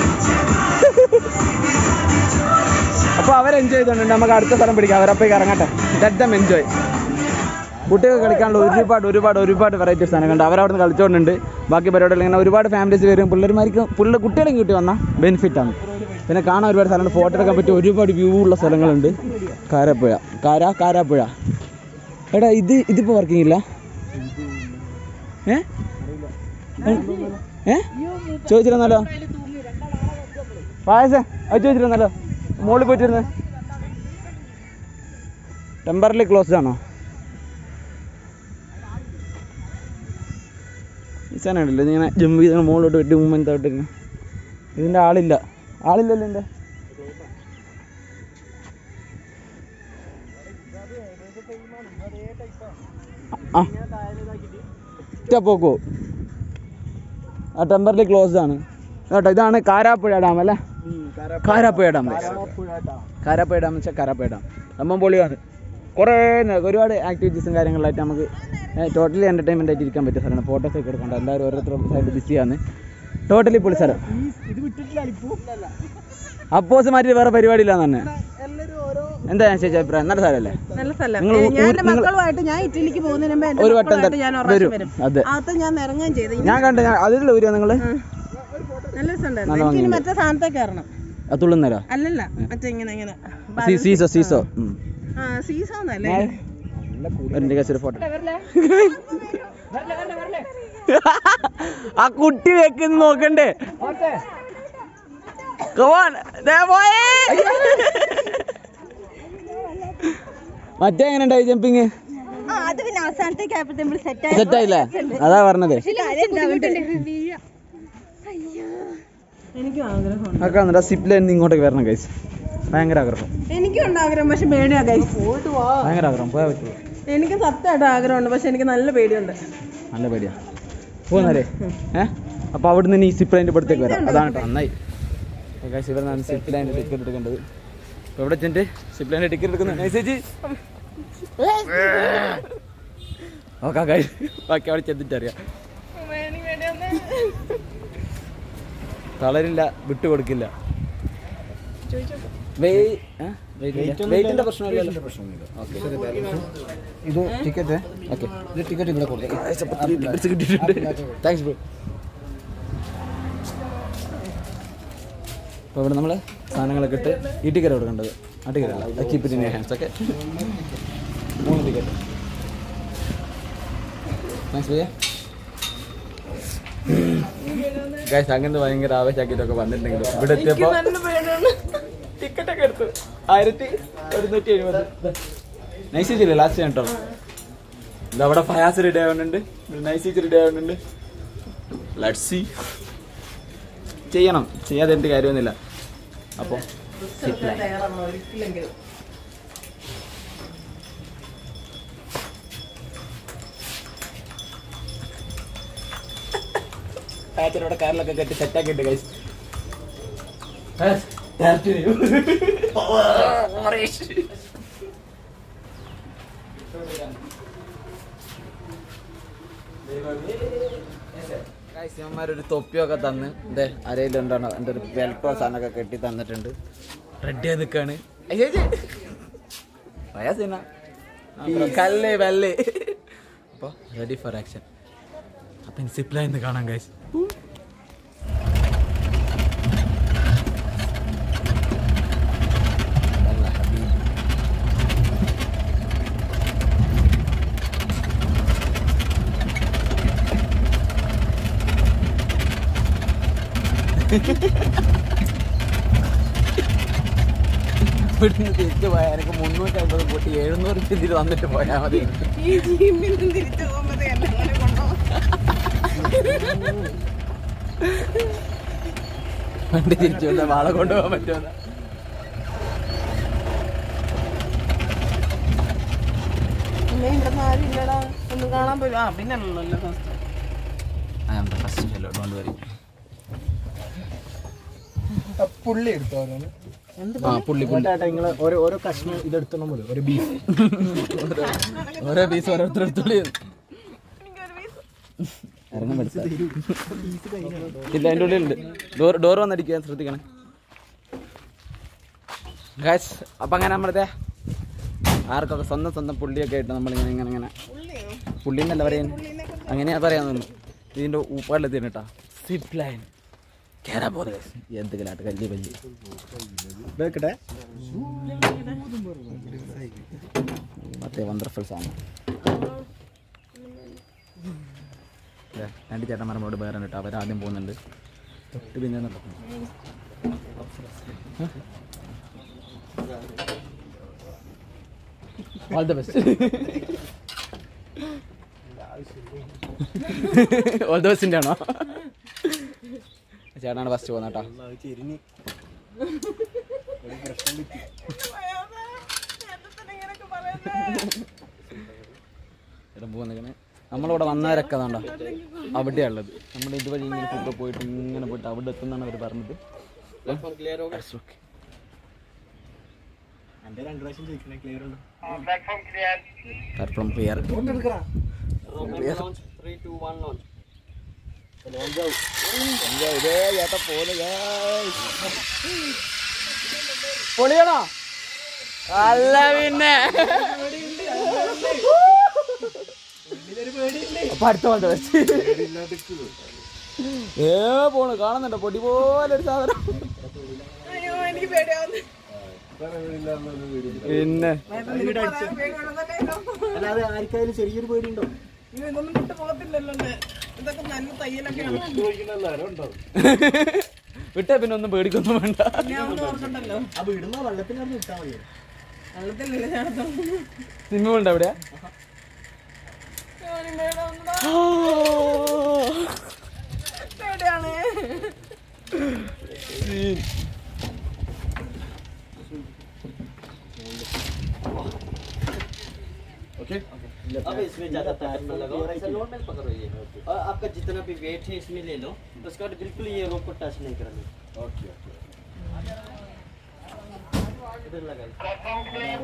A: അപ്പോൾ അവർ എൻജോയ് ചെയ്തോണ്ട് നമുക്ക് അടുത്ത സ്ഥലം പിടിക്കാം അവരപ്പോഴേക്ക് ഇറങ്ങട്ടെ ലെറ്റ് ദം എൻജോയ് കുട്ടികൾക്ക് കളിക്കാനുള്ള ഒരുപാട് ഒരുപാട് ഒരുപാട് വെറൈറ്റി സാധനങ്ങളുണ്ട് അവരവിടെ നിന്ന് കളിച്ചുകൊണ്ടുണ്ട് ബാക്കി പരിപാടികൾ ഇങ്ങനെ ഒരുപാട് ഫാമിലീസ് വരും പിള്ളേർമാർക്ക് പിള്ളേർ കുട്ടികളും കിട്ടി വന്നാൽ ബെനിഫിറ്റാണ് പിന്നെ കാണാൻ ഒരുപാട് സ്ഥലമുണ്ട് ഫോട്ടോ എടുക്കാൻ പറ്റിയ ഒരുപാട് വ്യൂ ഉള്ള സ്ഥലങ്ങളുണ്ട് കാരാപ്പുഴ കാരാ കാരാപ്പുഴ എടാ ഇത് ഇതിപ്പോൾ വർക്കിംഗ് ഇല്ല ഏ ഏ ചോദിച്ചിരുന്നല്ലോ പായസ അത് ചോദിച്ചിരുന്നല്ലോ മോളിൽ പോയിട്ടിരുന്ന് ടെമ്പറലി ക്ലോസ്ഡ് ആണോ ഈ സാധനം ഉണ്ടല്ലോ ഇതിങ്ങനെ ജമ്പ് ചെയ്ത് മുകളിലോട്ട് വെട്ടി മൂവ്മെന്റ് ഇതിൻ്റെ ആളില്ല ആളില്ലല്ലോ എൻ്റെ ആ ഒറ്റ പോക്കോ ആ ടെമ്പറലി ക്ലോസ്ഡ് ആണ് കേട്ടോ ഇതാണ് കാരാപ്പുഴ ഡാം അല്ലേ കാരാപ്പുഴ ഡാം കാരാപ്പുഴ ഡാം എന്ന് വെച്ചാൽ കാരാപ്പുഴ ഡാം സംഭവം പൊളിയാണ് കുറേ നേ- ഒരുപാട് ആക്ടിവിറ്റീസും കാര്യങ്ങളായിട്ട് നമുക്ക് ടോട്ടലി എൻ്റർടൈൻമെൻ്റ് ആയിട്ട് ഇരിക്കാൻ പറ്റിയ സ്ഥലമാണ് ഫോട്ടോസ് ഒക്കെ എടുക്കണ്ട എല്ലാവരും ഓരോരുത്തരും സൈഡ് ബിസിയാണ് ടോട്ടലി പൊളി സ്ഥലം
B: ഇത് വിട്ടിട്ടില്ല അലിപ്പൂ
A: അപ്പോസ് മാറ്റി വേറെ പരിപാടിയില്ല തന്നെ
B: എല്ലാരും ഓരോ
A: എന്താ ഞാൻ ചേച്ചി അഭിപ്രായം നല്ല സ്ഥലമല്ലേ
E: നല്ല സ്ഥലം
A: നിങ്ങൾ
E: ഏ, ഞാൻ
A: ഊ-
E: എൻ്റെ
A: നിങ്ങൾ-
E: മക്കളുമായിട്ട് ഞാൻ ഇറ്റലിക്ക് പോകുന്നതിന് മുമ്പ് എൻ്റെ
A: ഒരു വട്ടം
E: മക്കളുമായിട്ട് ഞാൻ ഒരു പ്രാവശ്യം
A: വരും
E: വരും
A: അതെ
E: അകത്ത് ഞാൻ ഇറങ്ങുകയും ചെയ്തു ഇനി
A: ഞാൻ കണ്ട അതിലുള്ള ഊരിയാ നിങ്ങൾ
E: നല്ല രസമുണ്ടായിരുന്നു
A: നല്ല
E: എനിക്ക് ഇനി
A: ഭംഗിയുണ്ട്.
E: മറ്റേ സ്ഥാനത്തേക്ക് കയറണം
A: തുള്ളുന്നേരോ
E: അല്ലല്ല മറ്റേ ഇങ്ങനെ ഇങ്ങനെ
A: സീ- സീസോ സീസോ ഉം.
E: ആ സീസോ എന്നല്ലേ
A: എൻ്റെ കേസ് ഒരു ഫോട്ടോ ആ കുട്ടി വെക്കുന്ന നോക്കണ്ടേ Come on. ദേ പോയേ. മറ്റേ എങ്ങനെ ഉണ്ടായി ജമ്പിങ്
E: ആ അത് പിന്നെ അവസാനത്തേക്ക് ആയപ്പോഴത്തെ സെറ്റ്
A: സെറ്റ് ആയില്ലേ അതാ പറഞ്ഞത്
E: എനിക്കും ആഗ്രഹമുണ്ട്
A: അതൊക്കെ വന്നിട്ട് സിപ്പ് ലൈൻ ഇങ്ങോട്ടേക്ക് വരണം കൈസ് ഭയങ്കര ആഗ്രഹം
E: എനിക്കും ഉണ്ട് ആഗ്രഹം പക്ഷെ പേടിയാ ഗൈസ്
A: ഭയങ്കര ആഗ്രഹം പോയാൽ പറ്റുമോ
E: എനിക്ക് സത്യമായിട്ട് ആഗ്രഹമുണ്ട് പക്ഷെ എനിക്ക് നല്ല പേടിയുണ്ട്
A: നല്ല പേടിയാ പോകുന്നല്ലേ ഏ അപ്പോൾ അവിടുന്ന് ഇനി സിപ്പ് ലൈൻ്റെ ഇവിടത്തേക്ക് വരാം അതാണ് കേട്ടോ നന്നായി ഗൈസ് ഇവിടെ നിന്നാണ് സിപ്പ് ലൈൻ്റെ ടിക്കറ്റ് എടുക്കേണ്ടത് അപ്പോൾ ഇവിടെ ചെന്നിട്ട് സിപ്പ് ലൈൻ്റെ ടിക്കറ്റ് എടുക്കുന്നത് മെസ്സേജ് ഓക്കെ ഗൈസ് ബാക്കി അവിടെ ചെന്നിട്ട് അറിയാം തളരില്ല വിട്ടുകൊടുക്കില്ല വെയിറ്റിന്റെ പ്രശ്നമില്ലല്ലോ
B: ഇത് ടിക്കറ്റ്
A: ഓക്കെ
B: ഇത് ടിക്കറ്റ് ഇവിടെ കൊടുത്തു
A: കിട്ടിയിട്ടുണ്ട് താങ്ക്സ് ബ്രോ അപ്പോൾ ഇവിടെ നമ്മൾ സാധനങ്ങളൊക്കെ ഇട്ട് ഈ ടിക്കറ്റ് കൊടുക്കേണ്ടത് ആ ടിക്കറ്റ് അല്ല കീപ്പ് ഇറ്റ് ഇൻ ഹാൻഡ്സ് ഒക്കെ മൂന്ന് ടിക്കറ്റ് താങ്ക്സ് ഭയ്യ ഗൈസ് അങ്ങനത്തെ ഭയങ്കര ആവേശാക്കിയിട്ടൊക്കെ വന്നിട്ടുണ്ടെങ്കിലും ഇവിടെ എത്തിയപ്പോൾ ടിക്കറ്റ് ഒക്കെ എടുത്തു ആയിരത്തി ഒരുന്നൂറ്റി എഴുപത് നൈസ് ചെയ്തില്ലേ ലാസ്റ്റ് കേട്ടോ ഇത് അവിടെ ഫയാസ് റെഡി ആവുന്നുണ്ട് നൈസ് റെഡി ആവുന്നുണ്ട് ലെറ്റ് സി ചെയ്യണം ചെയ്യാതെ എന്ത് കാര്യമൊന്നുമില്ല അപ്പോൾ പാച്ചനോടെ കാറിലൊക്കെ കെട്ടി സെറ്റാക്കിയിട്ട് ഗൈസ് ഒരു തൊപ്പിയൊക്കെ തന്ന് ഇതേ അരയിലുണ്ടാണ് എൻ്റെ ഒരു ബെൽറ്റോ സാധനമൊക്കെ കെട്ടി തന്നിട്ടുണ്ട് റെഡി ആയി നിൽക്കാണ് വയസ്സിന കല്ല് വെല്ല് അപ്പോൾ റെഡി ഫോർ ആക്ഷൻ അപ്പം ഇനി സിപ്ലൈന്ന് കാണാം ഗൈസ് ഇവിടുന്ന് തിരിച്ചു പോയാൽ എനിക്ക് മുന്നൂറ്റി അമ്പത് കൂട്ടി എഴുന്നൂറ് ഇതിൽ വന്നിട്ട് പോയാൽ മതി
E: ഈ ജിമ്മിൽ നിന്ന് തിരിച്ചു പോകുമ്പോഴേ എന്നെ അങ്ങനെ കൊണ്ടുപോകും
A: വണ്ടി തിരിച്ചു വന്നാൽ വാള കൊണ്ടുപോകാൻ പറ്റുമോ
E: പിന്നെ ഇവിടെ ആരും ഇല്ലടാ ഒന്നും കാണാൻ പോലും ആ പിന്നെ ഉള്ളല്ലോ first
A: I am the first fellow don't worry
B: പുള്ളി എടുത്തോ ഓരോന്ന്
A: ആ പുള്ളി പുള്ളി
B: നിങ്ങള് ഓരോ ഓരോ കഷ്ണം ഇതെടുത്തണം മതി ഒരു ബീഫ്
A: ഓരോ പീസ് ഓരോരുത്തർ എടുത്തോളി ഇറങ്ങാൻ പറ്റില്ല ഇല്ല അതിൻ്റെ ഉള്ളിലുണ്ട് ഡോർ ഡോർ വന്നടിക്കാൻ ശ്രദ്ധിക്കണം ഗാസ് അപ്പം അങ്ങനെ നമ്മുടെ ആർക്കൊക്കെ സ്വന്തം സ്വന്തം പുള്ളിയൊക്കെ ആയിട്ട് നമ്മളിങ്ങനെ ഇങ്ങനെ ഇങ്ങനെ പുള്ളി എന്നല്ല പറയാൻ അങ്ങനെയാ പറയാൻ ഇതിൻ്റെ ഊപ്പാടിലെത്തിന് കേട്ടോ സിപ്പ് ലൈൻ കയറാൻ പോകുന്നത് എന്തെങ്കിലും കല്ലി പല്ലി
B: വെക്കട്ടെ
A: മറ്റേ വണ്ടർഫുൾ സാധനം ദേ, രണ്ട് ചേട്ടന്മാരോട് വേറെ കേട്ടോ അവരാദ്യം പോകുന്നുണ്ട് തൊട്ട് പിന്നെ all the best all the ബെസ്റ്റിൻ്റെ ആണോ ചേട്ടനാണ് ഫസ്റ്റ് പോകുന്നത് കേട്ടോ
B: ചെരിഞ്ഞ്
A: ചേട്ടൻ പോകുന്നേക്കണേ നമ്മളിവിടെ വന്നവരൊക്കെ അതുകൊണ്ടോ അവിടെയാണ് ഉള്ളത് നമ്മൾ ഇതുവഴി ഇങ്ങനെ ഫുഡ് പോയിട്ട് ഇങ്ങനെ പോയിട്ട് അവിടെ എത്തുന്നാണ് അവർ പറഞ്ഞത് That's okay.
B: എന്റെ രണ്ടു പ്രാവശ്യം ചോദിക്കണേ ക്ലിയർ ഉണ്ടോ
A: Platform clear. Enjoy. ഇതേ ചേട്ടാ പോണ് guys. പൊളിയാണോ അല്ല പിന്നെ അപ്പൊ അടുത്ത പോലത്തെ വെച്ച് ഏ പോണ് കാണുന്നുണ്ടോ പൊടി പോലെ ഒരു സാധനം
E: അയ്യോ എനിക്ക് പേടിയാവുന്നു
A: പിന്നെ
B: അല്ലാതെ ആർക്കായാലും ചെറിയൊരു പേടിയുണ്ടോ
E: അയ്യോ, ഇതൊന്നും വിട്ടു പോകത്തില്ലല്ലോ എന്നെ. ഇതൊക്കെ നല്ല തയ്യലൊക്കെയാണ്
A: വിട്ടേ പിന്നെ ഒന്നും പേടിക്കൊന്നും വേണ്ട
E: ഞാൻ ഒന്നും ഓർക്കണ്ടല്ലോ
B: ആ വീടുന്ന വെള്ളത്തിനകത്ത് വിട്ടാൽ മതി
E: വെള്ളത്തിലല്ലേ ഞാൻ
A: സിനിമ ഉണ്ട് എവിടെയാ
E: പേടിയാണ്
F: अब इसमें ज्यादा पैर न लगाओ ऐसा नॉर्मल पकड़ो ये और आपका जितना भी वेट है इसमें ले लो उसके बाद बिल्कुल ये रोप को टच नहीं करना ओके इधर लगाइए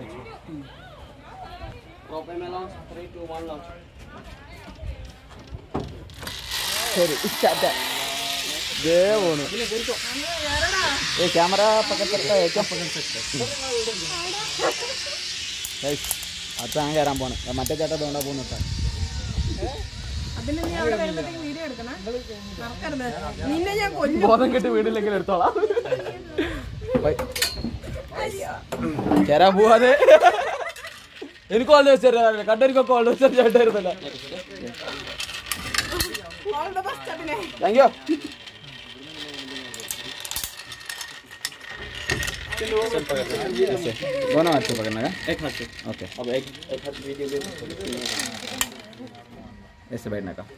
F: रोप में launch three two one launch
A: ശരി സ്റ്റാർട്ട് ദേ പോണു ഏ ക്യാമറ പക്കത്തെടുത്ത ഏറ്റവും അത് ഞാൻ കയറാൻ പോണ് ദാ മറ്റേ ചേട്ടാ തോണ്ടാ പോകുന്നു കേട്ടോ
E: പിന്നെ നീ അവിടെ വരുമ്പോഴത്തേക്ക് വീഡിയോ എടുക്കണം മറക്കരുത് നിന്നെ ഞാൻ കൊല്ലും
A: ബോധം കെട്ട് വീടില്ലെങ്കിൽ എടുത്തോളാം ചേരാൻ പോവാതെ എനിക്ക് ഓൾ ദിവസം ചേരാറില്ല കണ്ടവർക്കൊക്കെ ഓൾ ദിവസം ചേട്ടായിരുന്നല്ല
E: all the best Abhinay
A: thank you दोनों हाथ से पकड़ना है
F: एक हाथ से
A: ओके
F: अब एक एक हाथ वीडियो में
A: ऐसे बैठने का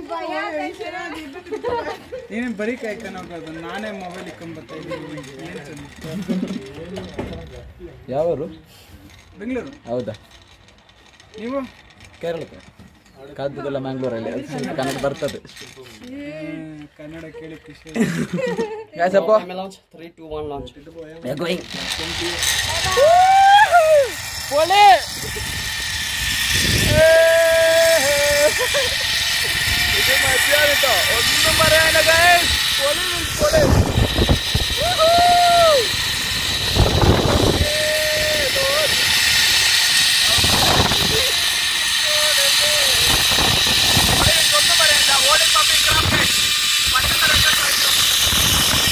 B: ನೀನು ಬರೀ ಕಾಯ್ಕೊಂಡು ನಾನೇ ಮೊಬೈಲ್ ಇಕ್ಕೊಂಬತ್ತಾ ಇದ್ದೀನಿ ಏನು ಚಂದ
A: ಯಾವರು
B: ಬೆಂಗಳೂರು
A: ಹೌದಾ
B: ನೀವು
A: ಕೇರಳಕ್ಕೆ ಕಾದ್ದೆಲ್ಲ ಮ್ಯಾಂಗ್ಳೂರಲ್ಲಿ ಅದು ಕನ್ನಡ ಬರ್ತದೆ
B: ಹ್ಮ್, ಕನ್ನಡ ಕೇಳಿ ಖುಷಿ
A: Guys, ಅಪ್ಪ
F: Camera launch 3 2 1 launch
A: We are going. ഒന്നും പറയാനില്ല guys. പൊളി means പൊളി. ഒന്നും പറയാനില്ല ഓടി പബ്ലിക് ക്രാഫ്റ്റ് പറ്റുന്ന രംഗത്ത്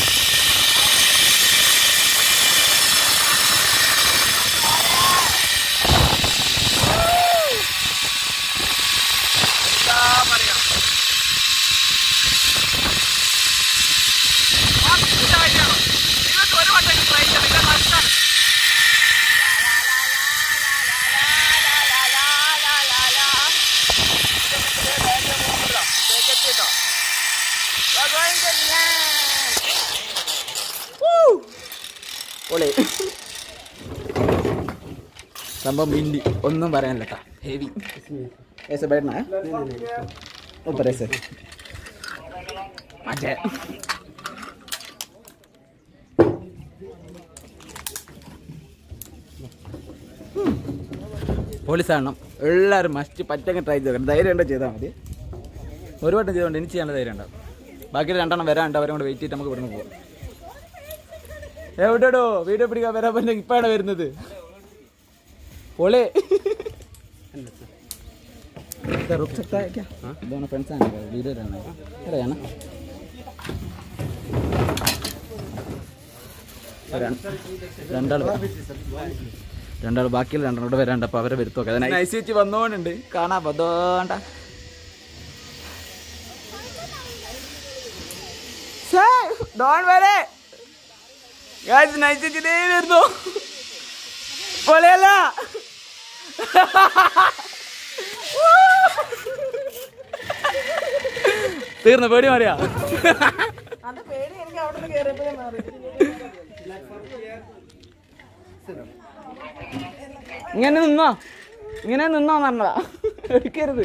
A: പൊളി സംഭവം ബിന്ദി ഒന്നും പറയാനില്ല കേട്ടോ ഹെവി ऐसे बैठना है ऊपर ऐसे മറ്റേ പോലീസ് ആണണം എല്ലാവരും മസ്റ്റ് പറ്റങ്ങ് ട്രൈ ചെയ്ത് ധൈര്യം ഉണ്ടോ ചെയ്താൽ മതി ഒരു വട്ടം ചെയ്തുകൊണ്ട് എനിക്ക് ചെയ്യാനുള്ള ധൈര്യം ഉണ്ടാവും ബാക്കി രണ്ടെണ്ണം വരാണ്ട് അവരെ കൊണ്ട് വെയിറ്റ് ചെയ്തിട്ട് നമുക്ക് ഇവിടുന്ന് പോകാം എവിടെടോ വീഡിയോ പിടിക്കാൻ വരാൻ പറ്റുന്ന ഇപ്പോഴാണ് വരുന്നത് പൊളി इधर रुक सकता है क्या दोनों फ्रेंड्स आने का वीडियो रहना है अरे है ना രണ്ടാൾ രണ്ടാൾ ബാക്കിയുള്ള രണ്ടെണ്ണോട് വരാണ്ട് അപ്പൊ അവരെ വരുത്തൊക്കെ നൈസ് ചേച്ചി വന്നോണ്ടുണ്ട് കാണാ പതോണ്ട ഡോൺ വരെ നൈസ് ചേച്ചി ദേ വരുന്നു പൊളിയല്ല തീർന്നു പേടി മാറിയാ
E: അത് പേടി എനിക്ക് അവിടെ നിന്ന് കയറിയപ്പോഴേ മാറി
A: ഇങ്ങനെ നിന്നോ ഇങ്ങനെ നിന്നോ പറഞ്ഞതാ എടുക്കരുത്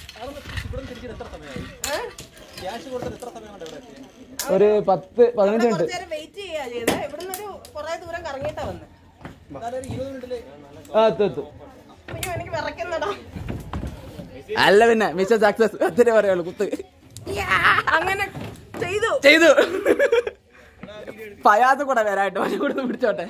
A: ഒരു പത്ത് പതിനഞ്ച് മിനിറ്റ്
E: കുറച്ച് നേരം വെയിറ്റ് ചെയ്യാ ചെയ്തേ ഇവിടുന്ന് ഒരു കുറെ ദൂരം കറങ്ങിയിട്ടാ വന്ന്
A: ആ എത്തും എത്തും
E: അയ്യോ എനിക്ക് വിറയ്ക്കുന്നടാ
A: അല്ല പിന്നെ മിഷൻ സക്സസ് അത്രേ പറയുള്ളൂ കുത്ത്
E: അങ്ങനെ ചെയ്തു
A: ചെയ്തു പയാത്ത് കൂടെ വരായിട്ട് വഴി കൊടുത്ത് പിടിച്ചോട്ടെ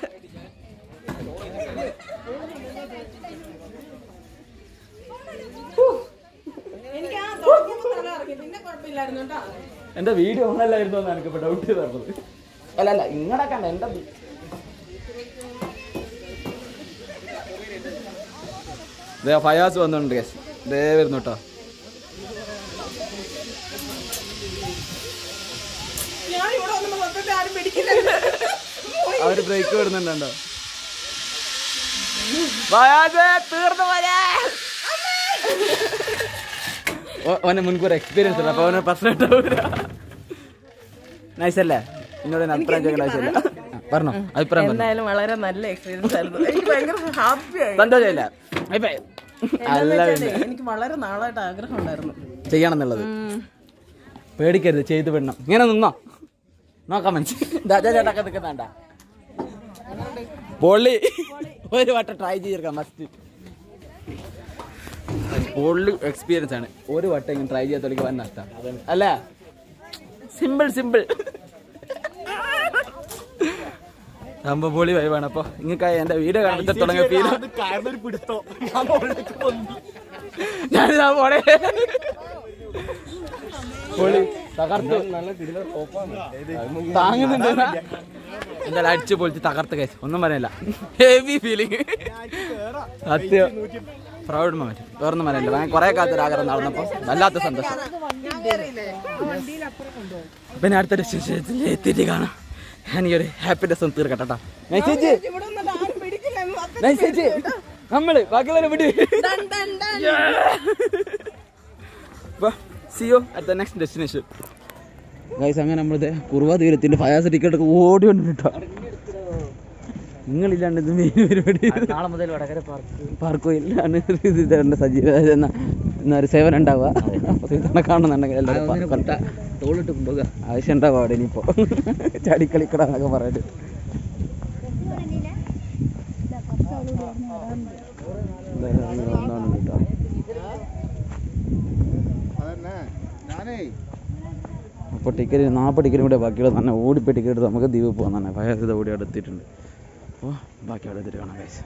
E: എനിക്ക് ആ തുടങ്ങിയപ്പോ തല ഇറങ്ങി പിന്നെ കുഴപ്പമില്ലായിരുന്നു കേട്ടോ
A: എന്റെ വീഡിയോ ഓണല്ലായിരുന്നു എന്നാണ് എനിക്ക് ഇപ്പൊ ഡൗട്ട് ചെയ്തത് അല്ല അല്ല ഇങ്ങടെ കണ്ട എന്റെ വി- ദേ ഫയാസ് വന്നിട്ടുണ്ട് കേസ് ദേ വരുന്നു കേട്ടോ
E: ഞാൻ ഇവിടെ വന്നപ്പോ മൊത്തത്തിൽ ആരും പിടിക്കില്ല
A: അവര് ബ്രേക്ക് വിടുന്നുണ്ടോ ഫയാസ് തീർന്നു പോലെ ഓനെ മുൻകൂർ എക്സ്പീരിയൻസ് ഉണ്ട് അപ്പൊ അവന് പ്രശ്നം ഉണ്ടാവില്ല നൈസ് അല്ലേ എന്നോട് ഒരു അഭിപ്രായം ചോദിക്കേണ്ട ആവശ്യമില്ല ആ, പറഞ്ഞോ അഭിപ്രായം പറഞ്ഞു
E: എന്തായാലും വളരെ നല്ല എക്സ്പീരിയൻസ് ആയിരുന്നു എനിക്ക് ഭയങ്കര ഹാപ്പിയായി
A: സന്തോഷമില്ല അഭിപ്രായം അല്ല പിന്നെ
E: എനിക്ക് വളരെ നാളായിട്ട് ആഗ്രഹം ഉണ്ടായിരുന്നു
A: ചെയ്യണം എന്നുള്ളത് പേടിക്കരുത് ചെയ്ത് വിടണം ഇങ്ങനെ നിന്നോ നോക്കാം മനസ്സിൽ ചേട്ടാക്കെ നിൽക്കുന്നുണ്ട പൊള്ളി ഒരു വട്ടം ട്രൈ ചെയ്തെടുക്കാം മസ്റ്റ് പൊള്ളി എക്സ്പീരിയൻസ് ആണ് ഒരു വട്ടം ഇങ്ങനെ ട്രൈ ചെയ്യാത്തോളിക്ക് വൻ നഷ്ടം അല്ല സിമ്പിൾ സിമ്പിൾ സംഭവം പൊളി വൈവാണ് അപ്പൊ നിങ്ങൾക്ക് എന്റെ വീഡിയോ കാണാൻ തുടങ്ങിയ ഫീൽ ഞാനിതാ പോണേ പൊളി തകർത്ത് താങ്ങുന്നുണ്ട് എന്തായാലും അടിച്ചു പൊളിച്ച് തകർത്ത് കഴിച്ചു ഒന്നും പറയാനില്ല ഹെവി ഫീലിംഗ് സത്യം പ്രൗഡ് മൊമെന്റ് വേറൊന്നും പറയാനില്ല ഞാൻ കുറെ കാലത്ത് ആഗ്രഹം നടന്നപ്പോൾ വല്ലാത്ത സന്തോഷം പിന്നെ അടുത്ത ഡെസ്റ്റിനേഷനിൽ എത്തിയിട്ട് കാണാം എനിക്കൊരു ഹാപ്പിനെസ് ഒന്ന് തീർക്കട്ടെ കേട്ടോ മെസ്സേജ് മെസ്സേജ് നമ്മള് ബാക്കിയുള്ളവരെ വിട് see you at the next destination guys അങ്ങനെ നമ്മളിത് കുറുവ തീരത്തിന്റെ ഫയാസ് ടിക്കറ്റ് ഒക്കെ ഓടി വന്നിട്ടോ നിങ്ങളില്ലാണ്ട് ഇത് മെയിൻ പരിപാടി നാളെ മുതൽ വടകര പാർക്ക് പാർക്കോ ഇല്ലാണ് ഇത് തരേണ്ട സജീവ എന്നാ എന്നാ ഒരു സേവനം ഉണ്ടാവുക അപ്പോൾ ഇതന്നെ കാണുന്നുണ്ടെങ്കിൽ എല്ലാവരും തോളിട്ട് കൊണ്ടുപോകുക ആവശ്യം ഉണ്ടാവുക അവിടെ ഇനിയിപ്പോൾ ചാടിക്കളിക്കട എന്നൊക്കെ പറഞ്ഞിട്ട് എന്തായാലും അങ്ങനെ വന്നോണ്ട് കേട്ടോ അപ്പോൾ ടിക്കറ്റ് നാൽപ്പത് ടിക്കറ്റ് കൂടെ ബാക്കിയുള്ള തന്നെ ഓടിപ്പോയി ടിക്കറ്റ് എടുത്ത് നമുക്ക് ദ്വീപ് പോകാൻ തന്നെ ഭയങ്കര ഓടി അവിടെ എത്തിയിട്ടുണ്ട് അപ്പോൾ ബാക്കി അവിടെ എത്തിയിട്ട് കാണാം കഴിച്ച്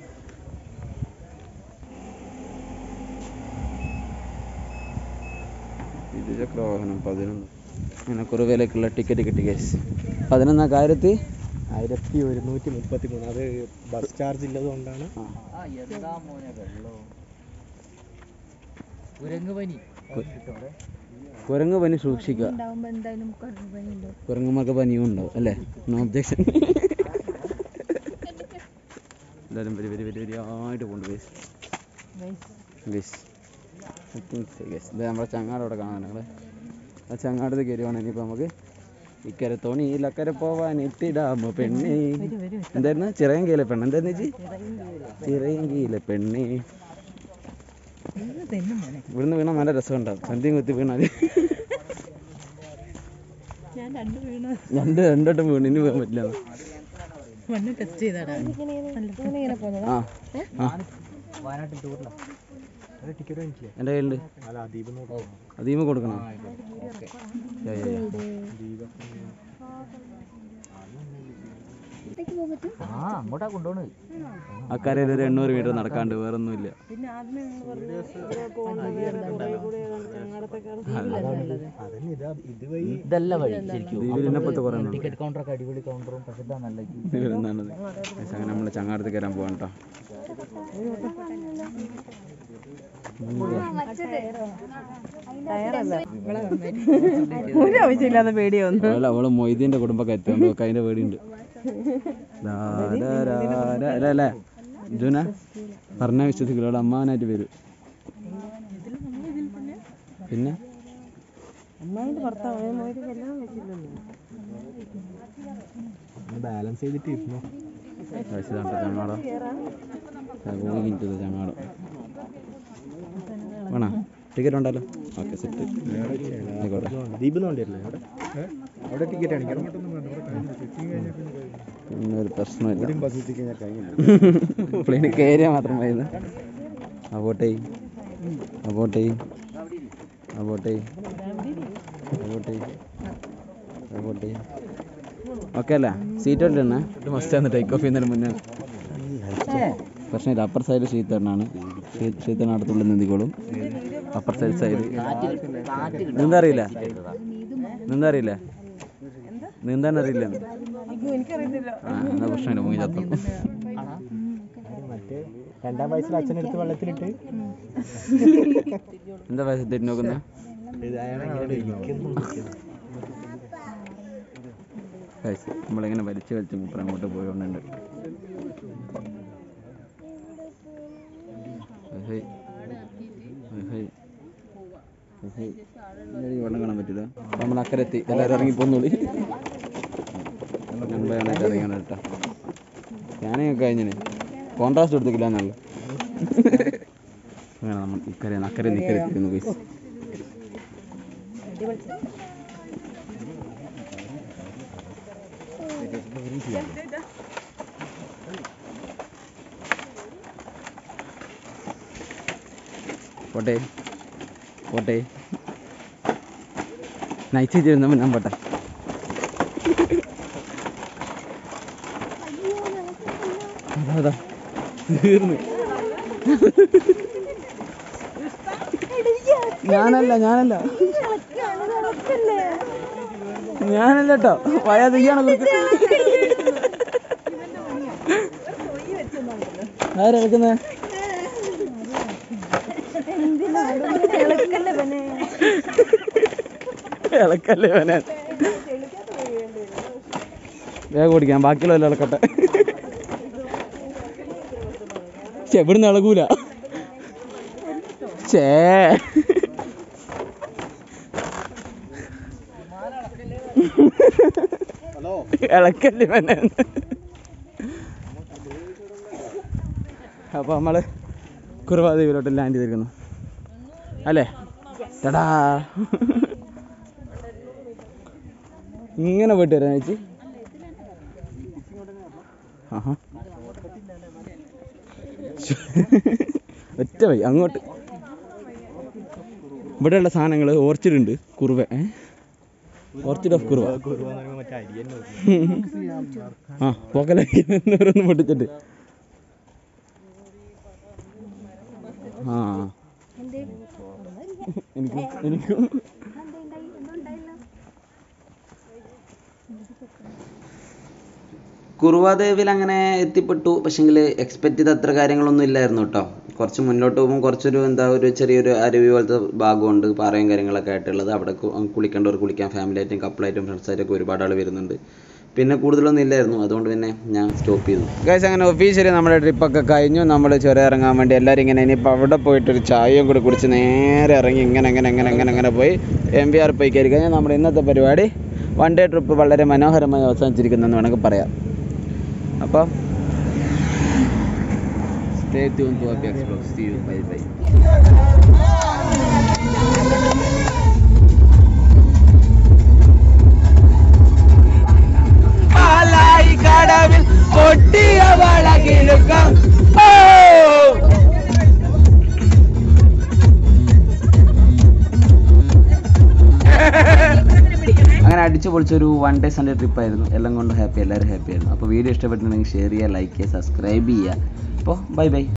A: ഇരുചക്ര വാഹനം പതിനൊന്ന് അങ്ങനെ കുറുവയിലേക്കുള്ള ടിക്കറ്റ് കിട്ടി കേസ് പതിനൊന്നാം കാര്യത്തി
B: ആയിരത്തി ഒരുന്നൂറ്റി മുപ്പത്തി മൂന്ന് അത് ബസ് ചാർജ് ഉള്ളത് കൊണ്ടാണ്
A: കുരങ്ങ് പനി സൂക്ഷിക്കുക
C: ഉണ്ടാവുമ്പോ എന്തായാലും കുറവ് പണിയുണ്ടോ
A: കുരങ്ങന്മാർക്ക് പനിയും ഉണ്ടാവും അല്ലേ നോ ഒബ്ജക്ഷൻ എല്ലാവരും വരി വരി വരി വരിയായിട്ട് പോകുന്നുണ്ട് ഗൈസ് ഗൈസ് ഗൈസ് ഇത് നമ്മുടെ ചങ്ങാട് അവിടെ കാണാൻ ഞങ്ങൾ ആ ചങ്ങാടത്ത് കയറിയാണ് ഇനിയിപ്പോൾ നമുക്ക് ഇക്കരെ തോണിയിലക്കരെ പോവാൻ ഇട്ടിടാമോ പെണ്ണേ എന്തായിരുന്നു ചിറയങ്കിയിലെ പെണ്ണ് എന്തായിരുന്നു ചേച്ചി ചിറയങ്കിയിലെ പെണ്ണേ ഇവിടുന്ന് വീണാൽ നല്ല രസമുണ്ടാവും സന്ധ്യം കുത്തി വീണാൽ
E: ഞാൻ രണ്ട് വീണ്
A: രണ്ട് രണ്ടോട്ടം വീണ് ഇനി പോകാൻ പറ്റില്ല
E: മണ്ണ് ടെസ്റ്റ് ചെയ്താടാ ഇങ്ങനെ പോകുന്നത്
A: ആ ആ
B: ടിക്കറ്റ് വാങ്ങിച്ചില്ലേ
A: എൻ്റെ കയ്യിലുണ്ട്
B: അല്ല അദീപ് നോക്കാം
A: അതീമ കൊടുക്കണം യാ, യാ, യാ. അക്കരയിൽ ഒരു എണ്ണൂറ് മീറ്റർ നടക്കാണ്ട് വേറൊന്നുമില്ല
E: പിന്നെ ആദ്യമേ നിങ്ങൾ പറഞ്ഞു
B: അതന്നെ ഇതാ ഇതുവഴി
G: ഇതല്ല വഴി ശരിക്കും
A: ദ്വീപിലിനപ്പുറത്ത് കുറേ ഉണ്ട്.
G: ടിക്കറ്റ് കൗണ്ടറൊക്കെ അടിപൊളി കൗണ്ടറും പക്ഷെ ഇതാ നല്ല
A: ഇവിടുന്നാണത് ഗൈസ്, അങ്ങനെ നമ്മൾ ചങ്ങാടത്ത് കയറാൻ പോകാൻ കേട്ടോ
E: ഒരു ആവശ്യമില്ലാതെ പേടിയൊന്നും
A: അല്ല അവള് മൊയ്തീന്റെ കുടുംബക്കാരി നമുക്ക് അതിന്റെ പേടിയുണ്ട് ദാ, ദാ, രാ, രാ, രാ, അല്ലേ ജുന പറഞ്ഞ വിശ്വസിക്കില്ല അവളെ അമ്മാവനായിട്ട് വരും പിന്നെ
E: അമ്മായിന്റെ ഭർത്താവ് മോയിട്ട് കല്യാണം വെച്ചില്ലല്ലോ
B: ബാലൻസ് ചെയ്തിട്ട് ഇരുന്നു
A: കഴിച്ചതാണ്ട് ചങ്ങാടം ഊഹിച്ചത് ചങ്ങാടം വേണോ ടിക്കറ്റ് ഉണ്ടല്ലോ ഓക്കെ സെറ്റ് ആയിക്കോട്ടെ
B: ദീപ് നോണ്ടിയല്ലേ അവിടെ അവിടെ ടിക്കറ്റ് കാണിക്കണം
A: പിന്നെ ഒരു പ്രശ്നമില്ല
B: ബസ് എത്തി കഴിഞ്ഞാൽ കഴിഞ്ഞില്ല
A: പ്ലെയിനിൽ കയറിയാൽ മാത്രം മതി അബോട്ടേ അബോട്ടേ അബോട്ടേ അബോട്ടേ അബോട്ടേ ഓക്കെ അല്ലേ സീറ്റ് ബെൽറ്റ് തന്നെ ഇത് മസ്റ്റാണ് ടേക്ക് ഓഫ് ചെയ്യുന്നതിന് മുന്നേ പ്രശ്നമില്ല അപ്പർ സൈഡ് ഷീത്തണ്ണാണ് ഷീത്തണ്ണ അടുത്തുള്ളിൽ നീന്തിക്കോളും അപ്പർ സൈഡ് സൈഡ് നീന്താ അറിയില്ല നീന്താ അറിയില്ല നീന്താൻ അറിയില്ല
E: എനിക്കറിയത്തില്ല
A: ആ എന്നാ പ്രശ്നമില്ല മുങ്ങി ചത്തു
B: മറ്റേ രണ്ടാം വയസ്സിൽ അച്ഛനെടുത്ത് വെള്ളത്തിലിട്ട്
A: എന്താ വയസ്സ് തെറ്റി നോക്കുന്നത് കഴിച്ച് നമ്മളിങ്ങനെ വലിച്ച് വലിച്ച് മൂപ്പർ അങ്ങോട്ട് പോയോണ്ടുണ്ട് hi. Hi, hi. Hi, hi. ഇന്നലെ ഈ വെള്ളം കാണാൻ പറ്റില്ല നമ്മൾ അക്കരെ എത്തി എല്ലാവരും ഇറങ്ങി പോന്നോളി മുമ്പാണ് ഇറങ്ങിയാണ് കേട്ടോ ഞാനേ കഴിഞ്ഞിന് കോൺട്രാസ്റ്റ് എടുത്തില്ല എന്നല്ല അങ്ങനെ നമ്മൾ ഇക്കരെ അക്കരെ നിക്കരെ എത്തിയിരുന്നു പൈസ പോട്ടെ പോട്ടെ നൈറ്റ് ചെയ്യുന്ന ഞാൻ പോട്ടെ അതാ, അതാ തീർന്ന് ഞാനല്ല ഞാനല്ല ഞാനല്ല കേട്ടോ പഴയ തീയാണ് ആരെടുക്കുന്നേ
C: ഇളക്കല്ലേ പിന്നെ
A: ഇളക്കല്ലേ അവനെ വേഗം ഓടിക്കാം ബാക്കിയുള്ള ഇളക്കട്ടെ ചേ ഇവിടുന്ന് ഇളകൂല ചേ ഇളക്കല്ലേ ഇവനെ അപ്പൊ നമ്മള് കുറുവാദേവിയിലോട്ട് ലാൻഡ് ചെയ്തിരിക്കുന്നു അല്ലേ ടടാ ഇങ്ങനെ പോയിട്ട് വരാം ചേച്ചി ആഹാ ഒറ്റ വഴി അങ്ങോട്ട് ഇവിടെയുള്ള സാധനങ്ങൾ ഓർച്ചിഡ് ഉണ്ട് കുറുവ ഏ ഓർച്ചിഡ് ഓഫ് കുറുവ ആ പോക്കലാക്കി ഓരോന്ന് പൊട്ടിച്ചിട്ട് ആ
C: എന്തേ
A: എനിക്കും എനിക്കും
C: എന്തേണ്ടായി ഒന്നും ഉണ്ടായില്ല
A: കുറുവാദേവിൽ അങ്ങനെ എത്തിപ്പെട്ടു പക്ഷെങ്കിൽ എക്സ്പെക്ട് ചെയ്ത അത്ര കാര്യങ്ങളൊന്നും ഇല്ലായിരുന്നു കേട്ടോ കുറച്ച് മുന്നോട്ട് പോകുമ്പോൾ കുറച്ചൊരു എന്താ ഒരു ചെറിയൊരു അരുവി പോലത്തെ ഭാഗമുണ്ട് പാറയും കാര്യങ്ങളൊക്കെ ആയിട്ടുള്ളത് അവിടെ കു- കുളിക്കേണ്ടവർ കുളിക്കാൻ ഫാമിലി ആയിട്ടും കപ്പിളായിട്ടും ഫ്രണ്ട്സായിട്ടൊക്കെ ഒരുപാട് ആൾ വരുന്നുണ്ട് പിന്നെ കൂടുതലൊന്നും ഇല്ലായിരുന്നു അതുകൊണ്ട് പിന്നെ ഞാൻ സ്റ്റോപ്പ് ചെയ്തു ഗൈസ് അങ്ങനെ ഒഫീഷ്യലി നമ്മുടെ ട്രിപ്പൊക്കെ കഴിഞ്ഞു നമ്മൾ ചുരം ഇറങ്ങാൻ വേണ്ടി എല്ലാവരും ഇങ്ങനെ ഇനിയിപ്പോൾ അവിടെ പോയിട്ട് ഒരു ചായയും കൂടി കുടിച്ച് നേരെ ഇറങ്ങി ഇങ്ങനെ ഇങ്ങനെ ഇങ്ങനെ ഇങ്ങനെ ഇങ്ങനെ പോയി എം വി ആർ പോയി കയറി കഴിഞ്ഞാൽ നമ്മുടെ ഇന്നത്തെ പരിപാടി വൺ ഡേ ട്രിപ്പ് വളരെ മനോഹരമായി അവസാനിച്ചിരിക്കുന്നെന്ന് വേണമെങ്കിൽ പറയാം അപ്പോൾ stay tune to Abi explore see you bye bye കടവിൽ പൊട്ടിയ വളകിലുക്കം അങ്ങനെ അടിച്ചു പൊളിച്ചൊരു വൺ ഡേ സൺഡേ ട്രിപ്പ് ആയിരുന്നു എല്ലാം കൊണ്ട് ഹാപ്പി എല്ലാവരും ഹാപ്പി ആയിരുന്നു അപ്പോൾ വീഡിയോ ഇഷ്ടപ്പെട്ടിട്ടുണ്ടെങ്കിൽ ഷെയർ ചെയ്യുക ലൈക്ക് ചെയ്യുക സബ്സ്ക്രൈബ് ചെയ്യുക അപ്പോൾ ബൈ ബൈ